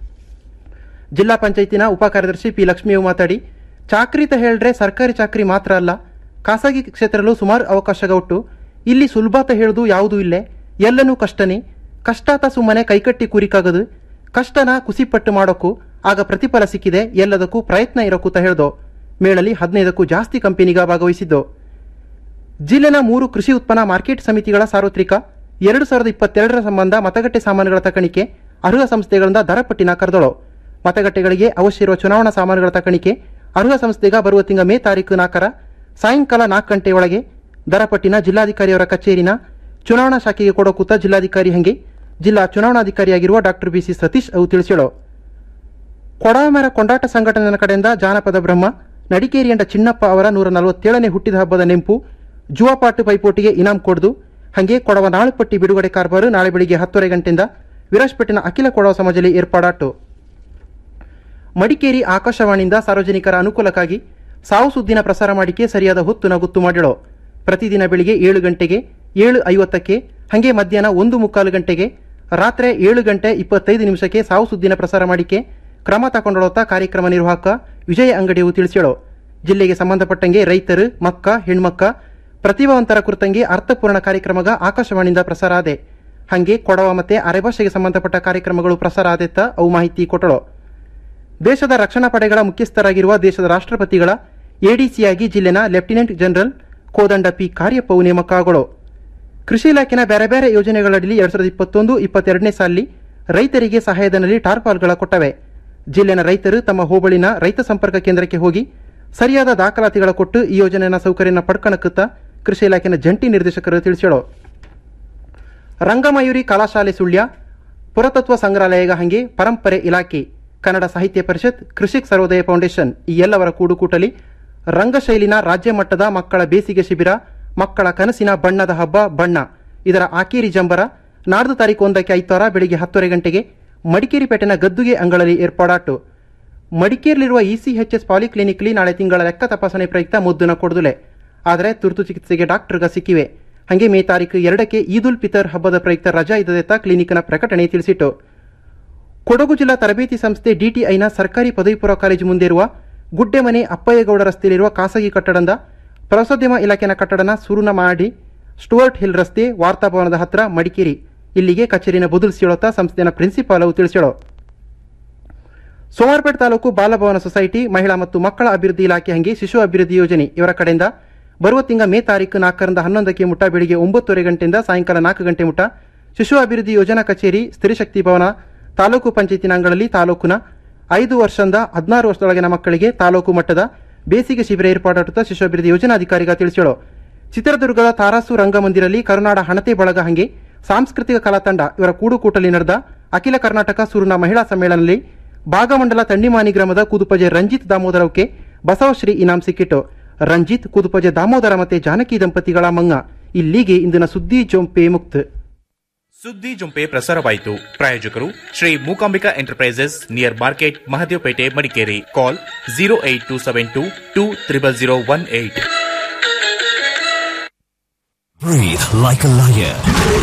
ಜಿಲ್ಲಾ ಪಂಚಾಯತಿನ ಉಪ ಕಾರ್ಯದರ್ಶಿ ಪಿ ಲಕ್ಷ್ಮಿಯು ಮಾತಾಡಿ ಚಾಕ್ರಿತ ಹೇಳ್ರೆ ಸರ್ಕಾರಿ ಚಾಕ್ರಿ ಮಾತ್ರ ಅಲ್ಲ ಖಾಸಗಿ ಕ್ಷೇತ್ರದಲ್ಲೂ ಸುಮಾರು ಅವಕಾಶಗ ಉಟ್ಟು ಇಲ್ಲಿ ಸುಲಭಾತ ಹೇಳುದು ಯಾವುದೂ ಇಲ್ಲೇ ಎಲ್ಲನೂ ಕಷ್ಟನೇ ಕಷ್ಟಾತ ಸುಮ್ಮನೆ ಕೈಕಟ್ಟಿ ಕೂರಿಕಾಗದು ಕಷ್ಟನ ಕುಸಿಪಟ್ಟು ಮಾಡೋಕ್ಕೂ ಆಗ ಪ್ರತಿಫಲ ಸಿಕ್ಕಿದೆ ಎಲ್ಲದಕ್ಕೂ ಪ್ರಯತ್ನ ಇರೋಕೂತ ಹೇಳ್ದೋ ಮೇಳಲ್ಲಿ ಹದಿನೈದಕ್ಕೂ ಜಾಸ್ತಿ ಕಂಪನಿಗ ಭಾಗವಹಿಸಿದ್ದು ಜಿಲ್ಲೆನ ಮೂರು ಕೃಷಿ ಉತ್ಪನ್ನ ಮಾರ್ಕೆಟ್ ಸಮಿತಿಗಳ ಸಾರ್ವತ್ರಿಕ ಎರಡು ಸಾವಿರದ ಇಪ್ಪತ್ತೆರಡರ ಸಂಬಂಧ ಮತಗಟ್ಟೆ ಸಾಮಾನುಗಳ ತಕಣಿಕೆ ಅರ್ಹ ಸಂಸ್ಥೆಗಳಿಂದ ದರಪಟ್ಟಿನ ಕರೆದಳು ಮತಗಟ್ಟೆಗಳಿಗೆ ಅವಶ್ಯ ಇರುವ ಚುನಾವಣಾ ಸಾಮಾನುಗಳ ತಕಣಿಕೆ ಅರ್ಹ ಸಂಸ್ಥೆಗ ಬರುವ ತಿಂಗ ಮೇ ತಾರೀಕು ನಾಲ್ಕರ ಸಾಯಂಕಾಲ ನಾಲ್ಕು ಗಂಟೆಯೊಳಗೆ ದರಪಟ್ಟಿನ ಜಿಲ್ಲಾಧಿಕಾರಿಯವರ ಕಚೇರಿನ ಚುನಾವಣಾ ಶಾಖೆಗೆ ಕೊಡೋಕೂತ ಜಿಲ್ಲಾಧಿಕಾರಿ ಹಂಗೆ ಜಿಲ್ಲಾ ಚುನಾವಣಾಧಿಕಾರಿಯಾಗಿರುವ ಡಾಕ್ಟರ್ ಬಿಸಿ ಸತೀಶ್ ಅವು ತಿಳಿಸಿಳು ಕೊಡಾಮೆರ ಕೊಂಡಾಟ ಸಂಘಟನೆಯ ಕಡೆಯಿಂದ ಜಾನಪದ ಬ್ರಹ್ಮ ನಡಿಕೇರಿಯಂಡ ಚಿನ್ನಪ್ಪ ಅವರ ನೂರ ನಲವತ್ತೇಳನೇ ಹುಟ್ಟಿದ ಹಬ್ಬದ ನೆಂಪು ಜುವಾಪಾಟು ಪೈಪೋಟಿಗೆ ಇನಾಂ ಕೊಡ್ದು ಹಂಗೆ ಕೊಡವ ನಾಳುಪಟ್ಟಿ ಬಿಡುಗಡೆ ಕಾರ್ಬಾರು ನಾಳೆ ಬೆಳಿಗ್ಗೆ ಹತ್ತುವರೆ ಗಂಟೆಯಿಂದ ವಿರಾಜ್ಪೇಟಿನ ಅಖಿಲ ಕೊಡವ ಸಮಾಜದಲ್ಲಿ ಏರ್ಪಾಡಾಟು ಮಡಿಕೇರಿ ಆಕಾಶವಾಣಿಯಿಂದ ಸಾರ್ವಜನಿಕರ ಅನುಕೂಲಕ್ಕಾಗಿ ಸಾವು ಸುದ್ದಿನ ಪ್ರಸಾರ ಮಾಡಿಕೆ ಸರಿಯಾದ ಹೊತ್ತುನ ಗುತ್ತು ಮಾಡಿಳು ಪ್ರತಿದಿನ ಬೆಳಿಗ್ಗೆ ಏಳು ಗಂಟೆಗೆ ಏಳು ಐವತ್ತಕ್ಕೆ ಹಂಗೆ ಮಧ್ಯಾಹ್ನ ಒಂದು ಮುಕ್ಕಾಲು ಗಂಟೆಗೆ ರಾತ್ರಿ ಏಳು ಗಂಟೆ ಇಪ್ಪತ್ತೈದು ನಿಮಿಷಕ್ಕೆ ಸಾವು ಸುದ್ದಿನ ಪ್ರಸಾರ ಮಾಡಿಕೆ ಕ್ರಮ ತಗೊಂಡೊಳತ ಕಾರ್ಯಕ್ರಮ ನಿರ್ವಾಹಕ ವಿಜಯ ಅಂಗಡಿಯು ತಿಳಿಸ್ಯಳು ಜಿಲ್ಲೆಗೆ ಸಂಬಂಧಪಟ್ಟಂಗೆ ರೈತರು ಮಕ್ಕ ಹೆಣ್ಮಕ್ಕ ಪ್ರತಿಭಾವಂತರ ಕುರಿತಂಗೆ ಅರ್ಥಪೂರ್ಣ ಕಾರ್ಯಕ್ರಮಗ ಆಕಾಶವಾಣಿಯಿಂದ ಪ್ರಸಾರ ಆದೆ ಹಂಗೆ ಕೊಡವ ಮತ್ತೆ ಅರೆಭಾಷೆಗೆ ಸಂಬಂಧಪಟ್ಟ ಕಾರ್ಯಕ್ರಮಗಳು ಪ್ರಸಾರ ಆದೆತ್ತ ಅವು ಮಾಹಿತಿ ಕೊಟ್ಟಳು ದೇಶದ ರಕ್ಷಣಾ ಪಡೆಗಳ ಮುಖ್ಯಸ್ಥರಾಗಿರುವ ದೇಶದ ರಾಷ್ಟ್ರಪತಿಗಳ ಎಡಿಸಿಯಾಗಿ ಜಿಲ್ಲೆನ ಲೆಫ್ಟಿನೆಂಟ್ ಜನರಲ್ ಕೋದಂಡ ಪಿ ಕಾರ್ಯಪ್ಪವು ನೇಮಕಗಳು ಕೃಷಿ ಇಲಾಖೆನ ಬೇರೆ ಬೇರೆ ಯೋಜನೆಗಳಡಿ ಎರಡ್ ಸಾವಿರದ ಇಪ್ಪತ್ತೊಂದು ಇಪ್ಪತ್ತೆರಡನೇ ಸಾಲಿ ರೈತರಿಗೆ ಸಹಾಯಧನಲ್ಲಿ ಟಾರ್ಪಾಲ್ಗಳ ಕೊಟ್ಟವೆ ಜಿಲ್ಲೆನ ರೈತರು ತಮ್ಮ ಹೋಬಳಿನ ರೈತ ಸಂಪರ್ಕ ಕೇಂದ್ರಕ್ಕೆ ಹೋಗಿ ಸರಿಯಾದ ದಾಖಲಾತಿಗಳ ಕೊಟ್ಟು ಈ ಯೋಜನೆಯ ಸೌಕರ್ಯನ ಪಡ್ಕಣಕ್ಕುತ್ತ ಕೃಷಿ ಇಲಾಖೆನ ಜಂಟಿ ನಿರ್ದೇಶಕರು ತಿಳಿಸಿಳು ರಂಗಮಯೂರಿ ಕಲಾಶಾಲೆ ಸುಳ್ಯ ಪುರಾತತ್ವ ಸಂಗ್ರಹಾಲಯಗ ಹಂಗೆ ಪರಂಪರೆ ಇಲಾಖೆ ಕನ್ನಡ ಸಾಹಿತ್ಯ ಪರಿಷತ್ ಕೃಷಿಕ್ ಸರ್ವೋದಯ ಫೌಂಡೇಶನ್ ಈ ಎಲ್ಲವರ ಕೂಡುಕೂಟಲಿ ರಂಗಶೈಲಿನ ರಾಜ್ಯ ಮಟ್ಟದ ಮಕ್ಕಳ ಬೇಸಿಗೆ ಶಿಬಿರ ಮಕ್ಕಳ ಕನಸಿನ ಬಣ್ಣದ ಹಬ್ಬ ಬಣ್ಣ ಇದರ ಆಕೇರಿ ಜಂಬರ ನಾಡ್ದು ತಾರೀಕು ಒಂದಕ್ಕೆ ಐತಾರ ಬೆಳಿಗ್ಗೆ ಹತ್ತುವರೆ ಗಂಟೆಗೆ ಮಡಿಕೇರಿ ಪೇಟೆನ ಗದ್ದುಗೆ ಅಂಗಳಲ್ಲಿ ಏರ್ಪಾಡಾಟು ಮಡಿಕೇರಿಲಿರುವ ಇಸಿಎಚ್ಎಸ್ ಪಾಲಿಕ್ಲಿನಿಕ್ಲಿ ನಾಳೆ ತಿಂಗಳ ಲೆಕ್ಕ ತಪಾಸಣೆ ಪ್ರಯುಕ್ತ ಮುದ್ದುನ ಕೊಡದುಲೆ ಆದರೆ ತುರ್ತು ಚಿಕಿತ್ಸೆಗೆ ಡಾಕ್ಟರ್ಗ ಸಿಕ್ಕಿವೆ ಹಂಗೆ ಮೇ ತಾರೀಕು ಎರಡಕ್ಕೆ ಈದ್ ಉಲ್ ಫಿತರ್ ಹಬ್ಬದ ಪ್ರಯುಕ್ತ ರಜಾ ಇದ್ದದೆತ್ತ ಕ್ಲಿನಿಕ್ನ ಪ್ರಕಟಣೆ ತಿಳಿಸಿಟ್ಟು ಕೊಡಗು ಜಿಲ್ಲಾ ತರಬೇತಿ ಸಂಸ್ಥೆ ಡಿಟಿಐನ ಸರ್ಕಾರಿ ಪದವಿ ಪೂರ್ವ ಕಾಲೇಜು ಮುಂದೆ ಇರುವ ಗುಡ್ಡೆಮನೆ ಅಪ್ಪಯ್ಯಗೌಡ ರಸ್ತೆಯಲ್ಲಿರುವ ಖಾಸಗಿ ಕಟ್ಟಡದ ಪ್ರವಾಸೋದ್ಯಮ ಇಲಾಖೆನ ಕಟ್ಟಡನ ಸುರುನ ಮಾಡಿ ಸ್ಟುವರ್ಟ್ ಹಿಲ್ ರಸ್ತೆ ವಾರ್ತಾಭವನದ ಹತ್ರ ಮಡಿಕೇರಿ ಇಲ್ಲಿಗೆ ಕಚೇರಿನ ಬದಲಿಸಿಳತ ಸಂಸ್ಥೆಯ ಪ್ರಿನ್ಸಿಪಾಲ್ ಅವು ತಿಳಿಸಿಳು ಸೋಮಾರ್ಪೇಟ್ ತಾಲೂಕು ಬಾಲಭವನ ಸೊಸೈಟಿ ಮಹಿಳಾ ಮತ್ತು ಮಕ್ಕಳ ಅಭಿವೃದ್ಧಿ ಇಲಾಖೆ ಹಂಗೆ ಶಿಶು ಅಭಿವೃದ್ಧಿ ಯೋಜನೆ ಇವರ ಕಡೆಯಿಂದ ಬರುವ ತಿಂಗ ಮೇ ತಾರೀಕು ನಾಲ್ಕರಿಂದ ಹನ್ನೊಂದಕ್ಕೆ ಮುಟ್ಟ ಬೆಳಿಗ್ಗೆ ಒಂಬತ್ತುವರೆ ಗಂಟೆಯಿಂದ ಸಾಯಂಕಾಲ ನಾಲ್ಕು ಗಂಟೆ ಮುಟ್ಟ ಶಿಶು ಅಭಿವೃದ್ಧಿ ಯೋಜನಾ ಕಚೇರಿ ಸ್ತ್ರೀಶಕ್ತಿ ಭವನ ತಾಲೂಕು ಪಂಚಾಯತಿನ ಅಂಗಳಲ್ಲಿ ತಾಲೂಕಿನ ಐದು ವರ್ಷದಿಂದ ಹದಿನಾರು ವರ್ಷದೊಳಗಿನ ಮಕ್ಕಳಿಗೆ ತಾಲೂಕು ಮಟ್ಟದ ಬೇಸಿಗೆ ಶಿಬಿರ ಏರ್ಪಾಡಾಡುತ್ತಾ ಶಿಶು ಅಭಿವೃದ್ಧಿ ಯೋಜನಾಧಿಕಾರಿಗ ತಿಳಿಸಿಳು ಚಿತ್ರದುರ್ಗದ ತಾರಾಸು ರಂಗಮಂದಿರಲ್ಲಿ ಕರುನಾಡ ಹಣತೆ ಬಳಗ ಹಂಗೆ ಸಾಂಸ್ಕೃತಿಕ ಕಲಾ ತಂಡ ಇವರ ಕೂಡುಕೂಟಲಿ ನಡೆದ ಅಖಿಲ ಕರ್ನಾಟಕ ಸೂರಿನ ಮಹಿಳಾ ಸಮ್ಮೇಳನದಲ್ಲಿ ಭಾಗಮಂಡಲ ತಂಡಿಮಾನಿ ಗ್ರಾಮದ ಕುದುಪಜೆ ರಂಜಿತ್ ದಾಮೋದರಕ್ಕೆ ಬಸವಶ್ರೀ ಇನಾಂ ಸಿಕ್ಕಿತು ರಂಜಿತ್ ಕುದುಪಜೆ ದಾಮೋದರ ಮತ್ತೆ ಜಾನಕಿ ದಂಪತಿಗಳ ಮಂಗ ಇಲ್ಲಿಗೆ ಇಂದಿನ ಸುದ್ದಿ ಜೊಂಪೆ ಮುಕ್ತ ಸುದ್ದಿ ಜುಂಪೆ ಪ್ರಸಾರವಾಯಿತು ಪ್ರಾಯೋಜಕರು Shri Mookambika enterprises near market Mahadevapete Madikeri call zero eight two seven two two triple zero one eight Breathe like a lion.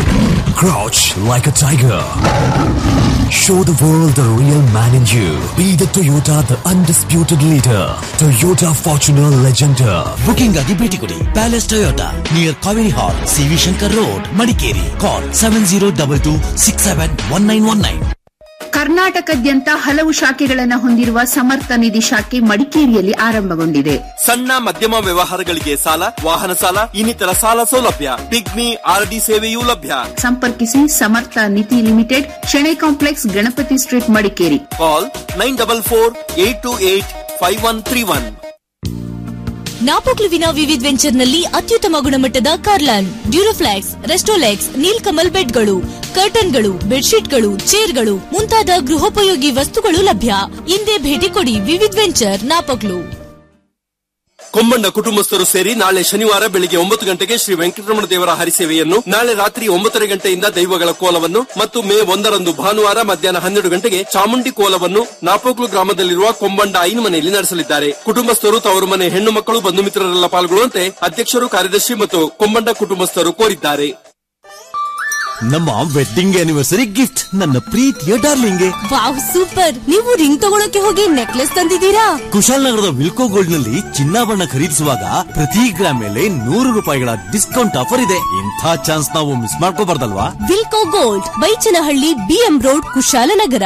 Crouch like a tiger. Show the world the real man in you. Be the Toyota, the undisputed leader. Toyota Fortuner Legender. Booking ಆಗಿ ಭೇಟಿ ಕೊಡಿ palace Toyota near Kaveri hall CV Shankar road Madikeri call seven zero double two six seven one nine one nine ಕರ್ನಾಟಕದ್ಯಂತ ಹಲವು ಶಾಖೆಗಳನ್ನು ಹೊಂದಿರುವ ಸಮರ್ಥ ನಿಧಿ ಶಾಖೆ ಮಡಿಕೇರಿಯಲ್ಲಿ ಆರಂಭಗೊಂಡಿದೆ ಸಣ್ಣ ಮಧ್ಯಮ ವ್ಯವಹಾರಗಳಿಗೆ ಸಾಲ ವಾಹನ ಸಾಲ ಇನ್ನಿತರ ಸಾಲ ಸೌಲಭ್ಯ ಪಿಗ್ಮಿ ಆರ್ಡಿ ಸೇವೆಯೂ ಲಭ್ಯ ಸಂಪರ್ಕಿಸಿ Samartha Nidhi limited Shenoy complex Ganapati street Madikeri call nine double four eight two eight five one three one ನಾಪೋಕ್ಲುವಿನ ವಿವಿಧ್ ವೆಂಚರ್ನಲ್ಲಿ ಅತ್ಯುತ್ತಮ ಗುಣಮಟ್ಟದ ಕಾರ್ಲಾನ್ ಡ್ಯೂರೋಫ್ಲಾಕ್ಸ್ ರೆಸ್ಟೋಲೆಕ್ಸ್ ನೀಲ್ಕಮಲ್ ಬೆಡ್ಗಳು ಕರ್ಟನ್ಗಳು ಬೆಡ್ಶೀಟ್ಗಳು ಚೇರ್ಗಳು ಮುಂತಾದ ಗೃಹೋಪಯೋಗಿ ವಸ್ತುಗಳು ಲಭ್ಯ ಹಿಂದೆ ಭೇಟಿ ಕೊಡಿ ವಿವಿಧ್ ವೆಂಚರ್ ನಾಪೋಕ್ಲು ಕೊಮ್ಮಣ್ಣ ಕುಟುಂಬಸ್ಥರು ಸೇರಿ ನಾಳೆ ಶನಿವಾರ ಬೆಳಿಗ್ಗೆ ಒಂಬತ್ತು ಗಂಟೆಗೆ ಶ್ರೀ ವೆಂಕಟರಮಣ ದೇವರ ಹರಿಸೇವೆಯನ್ನು ನಾಳೆ ರಾತ್ರಿ ಒಂಬತ್ತரை ಗಂಟೆಯಿಂದ ದೈವಗಳ ಕೋಲವನ್ನು ಮತ್ತು ಮೇ ಒಂದರಂದು ಭಾನುವಾರ ಮಧ್ಯಾಹ್ನ ಹನ್ನೆರಡು ಗಂಟೆಗೆ ಚಾಮುಂಡಿ ಕೋಲವನ್ನು ನಾಪೋಕ್ಲು ಗ್ರಾಮದಲ್ಲಿರುವ ಕೊಂಬಂಡ ಐನ್ ಮನೆಯಲ್ಲಿ ನಡೆಸಲಿದ್ದಾರೆ ಕುಟುಂಬಸ್ಥರು ತವರು ಮನೆ ಹೆಣ್ಣು ಮಕ್ಕಳು ಬಂಧು ಮಿತ್ರರೆಲ್ಲ ಪಾಲ್ಗೊಳ್ಳುವಂತೆ ಅಧ್ಯಕ್ಷರು ಕಾರ್ಯದರ್ಶಿ ಮತ್ತು ಕೊಂಬಂಡ ಕುಟುಂಬಸ್ಥರು ಕೋರಿದ್ದಾರೆ ನಮ್ಮ ವೆಡ್ಡಿಂಗ್ ಆನಿವರ್ಸರಿ ಗಿಫ್ಟ್ ನನ್ನ ಪ್ರೀತಿಯ ಡಾರ್ಲಿಂಗ್ಗೆ ವಾವ್ ಸೂಪರ್ ನೀವು ರಿಂಗ್ ತಗೊಳಕ್ಕೆ ಹೋಗಿ ನೆಕ್ಲೆಸ್ ತಂದಿದ್ದೀರಾ ಕುಶಾಲನಗರದ ವಿಲ್ಕೋ ಗೋಲ್ಡ್ ನಲ್ಲಿ ಚಿನ್ನಾಭರಣ ಖರೀದಿಸುವಾಗ ಪ್ರತಿ ಗ್ರಾಮ್ ಮೇಲೆ ನೂರು ರೂಪಾಯಿಗಳ ಡಿಸ್ಕೌಂಟ್ ಆಫರ್ ಇದೆ ಇಂಥ ಚಾನ್ಸ್ ನಾವು ಮಿಸ್ ಮಾಡ್ಕೋಬಾರ್ದಲ್ವಾ Wilco gold Baichanahalli BM road Kushalanagar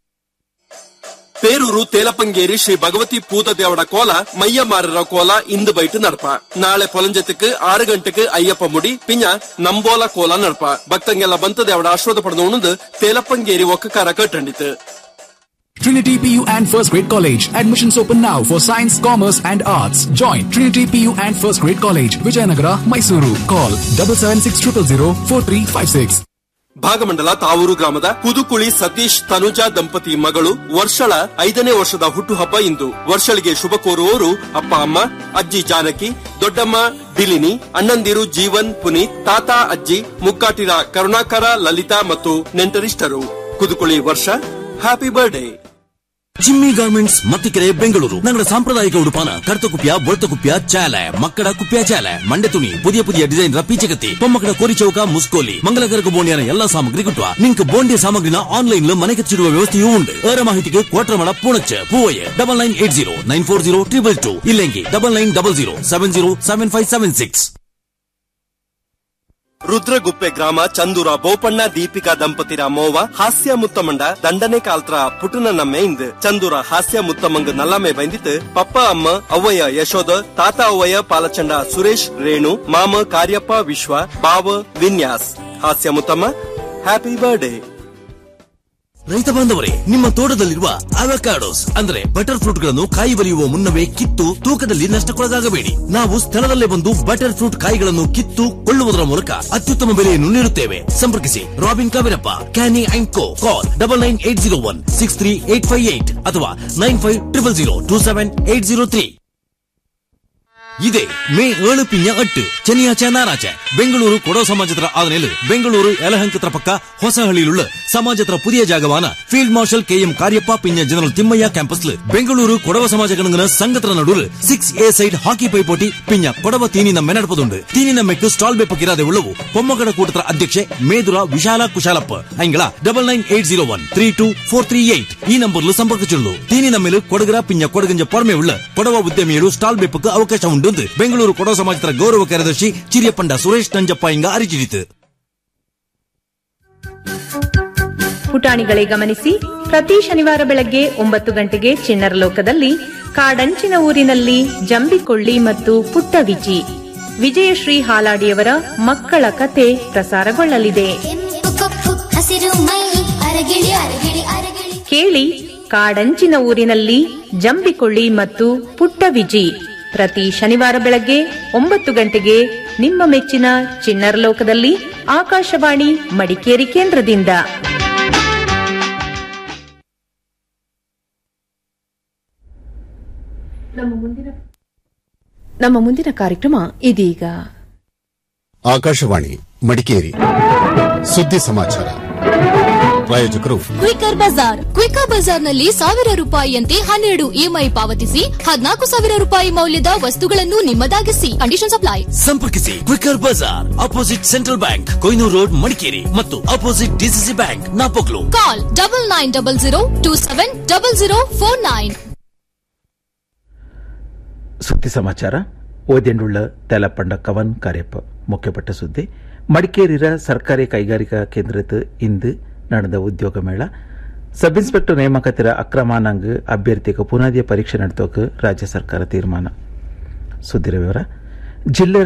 Peroor Thelapangeri Shri Bhagavati பூத தேவட கோல மையமாறுற கோல ಇಂದು ಬೈಟ್ ನಡಪ ನಾಳೆ ಪೊಲಂಜத்துக்கு ಆರು ಗಂಟೆಗೆ ಅಯ್ಯಪ್ಪ ಮುಡಿ ಪಿಂಜ ನಂಬೋಲ ಕೋಲ ನಡಪ ಭಕ್ತಂಗೆಲ್ಲ ಬಂತ ದೇವಡ ಆಶ್ವಾದ ಪಡೆದು ಉಣದು ತೇಲಪಂಗೇರಿ ಒಕ್ಕಕಾರ ಕಟ್ಟಂಡಿತು Trinity PU and First Grade College. Admissions open now for Science, Commerce and Arts. Join Trinity PU and First Grade College, Vijayanagara, Mysuru. Call double seven six triple zero four three five six. Bhagamandala ತಾವೂರು ಗ್ರಾಮದ ಕುದುಕುಳಿ ಸತೀಶ್ ತನುಜಾ ದಂಪತಿ ಮಗಳು ವರ್ಷಳ ಐದನೇ ವರ್ಷದ ಹುಟ್ಟುಹಬ್ಬ ಇಂದು ವರ್ಷಳಿಗೆ ಶುಭ ಕೋರುವವರು ಅಪ್ಪ ಅಮ್ಮ ಅಜ್ಜಿ ಜಾನಕಿ ದೊಡ್ಡಮ್ಮ ಬಿಲಿನಿ ಅಣ್ಣಂದಿರು ಜೀವನ್ ಪುನೀತ್ ತಾತ ಅಜ್ಜಿ ಮುಕ್ಕಾಟಿರ ಕರುಣಾಕರ ಲಲಿತಾ ಮತ್ತು ನೆಂಟರಿಷ್ಟರು ಕುದುಕುಳಿ ವರ್ಷ happy birthday Jimmy garments Mattikere Bengaluru ഞങ്ങളുടെ സാമ്പ്രദായിക ഉടുപ്പാണ് കറുത്തക്കുപ്യ ബൊളുത്തക്കുപ്യ ചാല മക്കട കുപ്യ ചാല മണ്ടೆ തുണಿ പുതിയ പുതിയ ಡಿಸೈನ್ ಪೀಚಗತ್ತಿ ಪೊಮ್ಮಕಡ ಕೋರಿ ಚೌಕ ಮುಸ್ಕೋಲಿ ಮಂಗಲಕರಕ ಬೋಂಡಿಯನ ಎಲ್ಲಾ ಸಾಮಗ್ರಿ ಕಿಟ್ಟುವ ನಿಂಕ್ ಬೋಂಡಿಯ ಸಾಮಗ್ರಿನ ಆನ್ಲೈನ್ ಮನೆಗೆ ಚಿಡುವ ವ್ಯವಸ್ಥೆಯೂ ಉಂಟು ಅವರ ಮಾಹಿತಿಗೆ Kotramada Poonacha Poovaiah double nine eight zero nine four zero triple two ಇಲ್ಲೆಂಗಿ double nine double zero seven zero seven five seven six Rudraguppe ಗ್ರಾಮ ಚಂದೂರ ಬೋಪಣ್ಣ ದೀಪಿಕಾ ದಂಪತಿರ ಮೋವ ಹಾಸ್ಯ ಮುತ್ತಮಂಡ ದಂಡನೆ ಕಾಲ್ತ್ರ ಪುಟುನ ನಮ್ಮೆ ಇಂದ್ ಚಂದೂರ ಹಾಸ್ಯ ಮುತ್ತಮಂಗ್ ನಲ್ಲಮೆ ಬೈಂದಿತ್ತು ಪಪ್ಪ ಅಮ್ಮ ಅವ್ವಯ್ಯ ಯಶೋದ ತಾತ ಅವ್ವಯ್ಯ ಪಾಲಚಂಡ ಸುರೇಶ್ ರೇಣು ಮಾಮ ಕಾರ್ಯಪ್ಪ ವಿಶ್ವ ಬಾವ ವಿನ್ಯಾಸ್ ಹಾಸ್ಯ ಮುತ್ತಮ್ಮ ಹ್ಯಾಪಿ ಬರ್ಡೇ ರೈತ ಬಾಂಧವರೇ ನಿಮ್ಮ ತೋಟದಲ್ಲಿರುವ ಅವಕಾಡೋಸ್ ಅಂದ್ರೆ ಬಟರ್ ಫ್ರೂಟ್ ಗಳನ್ನು ಕಾಯಿ ಬಲಿಯುವ ಮುನ್ನವೇ ಕಿತ್ತು ತೂಕದಲ್ಲಿ ನಷ್ಟಕ್ಕೊಳಗಾಗಬೇಡಿ ನಾವು ಸ್ಥಳದಲ್ಲೇ ಬಂದು ಬಟರ್ ಫ್ರೂಟ್ ಕಾಯಿಗಳನ್ನು ಕಿತ್ತು ಕೊಳ್ಳುವುದರ ಮೂಲಕ ಅತ್ಯುತ್ತಮ ಬೆಲೆಯನ್ನು ನೀಡುತ್ತೇವೆ ಸಂಪರ್ಕಿಸಿ Robin Kavirappa Canny and co call double nine eight zero one six three eight five eight ಅಥವಾ nine five triple zero two seven eight zero three ಇದೆ ಮೇ ಏಳು ಪಿಂಜ ಅಟ್ಟು ಚೆನ್ನಿಯಾಚ ನಾರಾಚ ಬೆಂಗಳೂರು ಕೊಡೋ ಸಮಾಜತ್ರ ಆದನೇಲು ಬೆಂಗಳೂರು ಯಲಹಂಕತ್ರ ಪಕ್ಕ ಹೊಸಹಳ್ಳಿയിലുള്ള ಸಮಾಜತ್ರ പുതിയ ಜಾಗವಾನ ಫೀಲ್ಡ್ ಮಾರ್ಷಲ್ ಕೆಎಂ ಕಾರ್ಯಪ್ಪ ಪಿಂಜ ಜನರಲ್ ತಿಮ್ಮಯ್ಯ ಕ್ಯಾಂಪಸ್ ಬೆಂಗಳೂರು ಕೊಡವ ಸಮಾಜ ಗಣಗನ ಸಂಘತ್ರ ನಡುವೆ ಸಿಕ್ಸ್ ಎ ಸೈಡ್ ಹಾಕಿ ಪೈಪೋಟಿ ಪಿಂಜ ಕೊಡವ ತೀನಿನ ಮೆನಡಪದುಂಡು ತೀನಿನ ಮೆಕ್ಕು ಸ್ಟಾಲ್ ಬೇಪಕ್ಕಿರಾದೆ ಉಳ್ಳವು ಪೊಮ್ಮಗಡ ಕೂಟತ್ರ ಅಧ್ಯಕ್ಷೆ ಮೇದುರ ವಿಶಾಲ ಕುಶಾಲಪ್ಪ ಅಂಗಳ double nine eight zero one three two four three eight ಈ ನಂಬರ್ಲು ಸಂಪರ್ಕಿಸುಳ್ಳು ತೀನಿನ ಮೇಲೆ ಕೊಡಗರ ಪಿಂಜ ಕೊಡಗಂಜ ಪೊರ್ಮೆ ಉಳ್ಳ ಕೊಡವ ಉದ್ಯಮಿಯರು ಸ್ಟಾಲ್ ಬೇಪಕ್ಕೆ ಅವಕಾಶ ಉಂಡು ಬೆಂಗಳೂರು ಕೊಡವ ಸಮಾಜದ ಗೌರವ ಕಾರ್ಯದರ್ಶಿ ಚಿರಿಯಪ್ಪಂಡ ಸುರೇಶ್ ನಂಜಪ್ಪ ಇಂಗ ಅರಿಚಿಡಿತು ಪುಟಾಣಿಗಳೇ ಗಮನಿಸಿ ಪ್ರತಿ ಶನಿವಾರ ಬೆಳಗ್ಗೆ ಒಂಬತ್ತು ಗಂಟೆಗೆ ಚಿಣ್ಣರ ಲೋಕದಲ್ಲಿ ಕಾಡಂಚಿನ ಊರಿನಲ್ಲಿ ಜಂಬಿಕೊಳ್ಳಿ ಮತ್ತು ಪುಟ್ಟ ವಿಜಿ ವಿಜಯಶ್ರೀ ಹಾಲಾಡಿಯವರ ಮಕ್ಕಳ ಕತೆ ಪ್ರಸಾರಗೊಳ್ಳಲಿದೆ ಹಸಿರು ಮೈ ಅರಗಿಳಿ ಅರಗಿಳಿ ಅರಗಿಳಿ ಕೇಳಿ ಕಾಡಂಚಿನ ಊರಿನಲ್ಲಿ ಜಂಬಿಕೊಳ್ಳಿ ಮತ್ತು ಪುಟ್ಟ ವಿಜಿ ಪ್ರತಿ ಶನಿವಾರ ಬೆಳಗ್ಗೆ ಒಂಬತ್ತು ಗಂಟೆಗೆ ನಿಮ್ಮ ಮೆಚ್ಚಿನ ಚಿಣ್ಣರ ಲೋಕದಲ್ಲಿ ಆಕಾಶವಾಣಿ ಮಡಿಕೇರಿ ಕೇಂದ್ರದಿಂದ ನಮ್ಮ ಮುಂದಿನ ಕಾರ್ಯಕ್ರಮ ಇದೀಗ ಆಕಾಶವಾಣಿ ಮಡಿಕೇರಿ ಸುದ್ದಿ ಸಮಾಚಾರ ಪ್ರಾಯೋಜಕರು ಕ್ವಿಕರ್ ಬಜಾರ್ ಕ್ವಿಕರ್ ಬಜಾರ್ನಲ್ಲಿ ಸಾವಿರ ರೂಪಾಯಿಯಂತೆ ಹನ್ನೆರಡು ಇಎಂಐ ಪಾವತಿಸಿ ಹದಿನಾಲ್ಕು ಸಾವಿರ ರೂಪಾಯಿ ಮೌಲ್ಯದ ವಸ್ತುಗಳನ್ನು ನಿಮ್ಮದಾಗಿಸಿ ಕಂಡೀಷನ್ ಅಪ್ಲೈ ಸಂಪರ್ಕಿಸಿ ಕ್ವಿಕರ್ ಬಜಾರ್ opposite central bank Koynuru road Madikeri ಮತ್ತು opposite DCC bank Napoklu call double nine double zero two seven double zero four nine ಸುದ್ದಿ ಸಮಾಚಾರ ಓದೆಂಡುಳ್ಳ ತೆಲಪಂಡ ಕವನ್ ಕಾರ್ಯಪ್ಪ ಮುಖ್ಯಪಟ್ಟ ಸುದ್ದಿ ಮಡಿಕೇರಿಯ ಸರ್ಕಾರಿ ಕೈಗಾರಿಕಾ ಕೇಂದ್ರದ ಇಂದು ನಡೆದ ಉದ್ಯೋಗ ಮೇಳ ಸಬ್ ಇನ್ಸ್ಪೆಕ್ಟರ್ ನೇಮಕಾತಿರ ಅಕ್ರಮಾನಾಂಗ್ ಅಭ್ಯರ್ಥಿಗೆ ಪುನಾದಿಯ ಪರೀಕ್ಷೆ ನಡೆಸೋಕೆ ರಾಜ್ಯ ಸರ್ಕಾರ ತೀರ್ಮಾನ ಸುದ್ದಿರ ವಿವರ ಜಿಲ್ಲೆ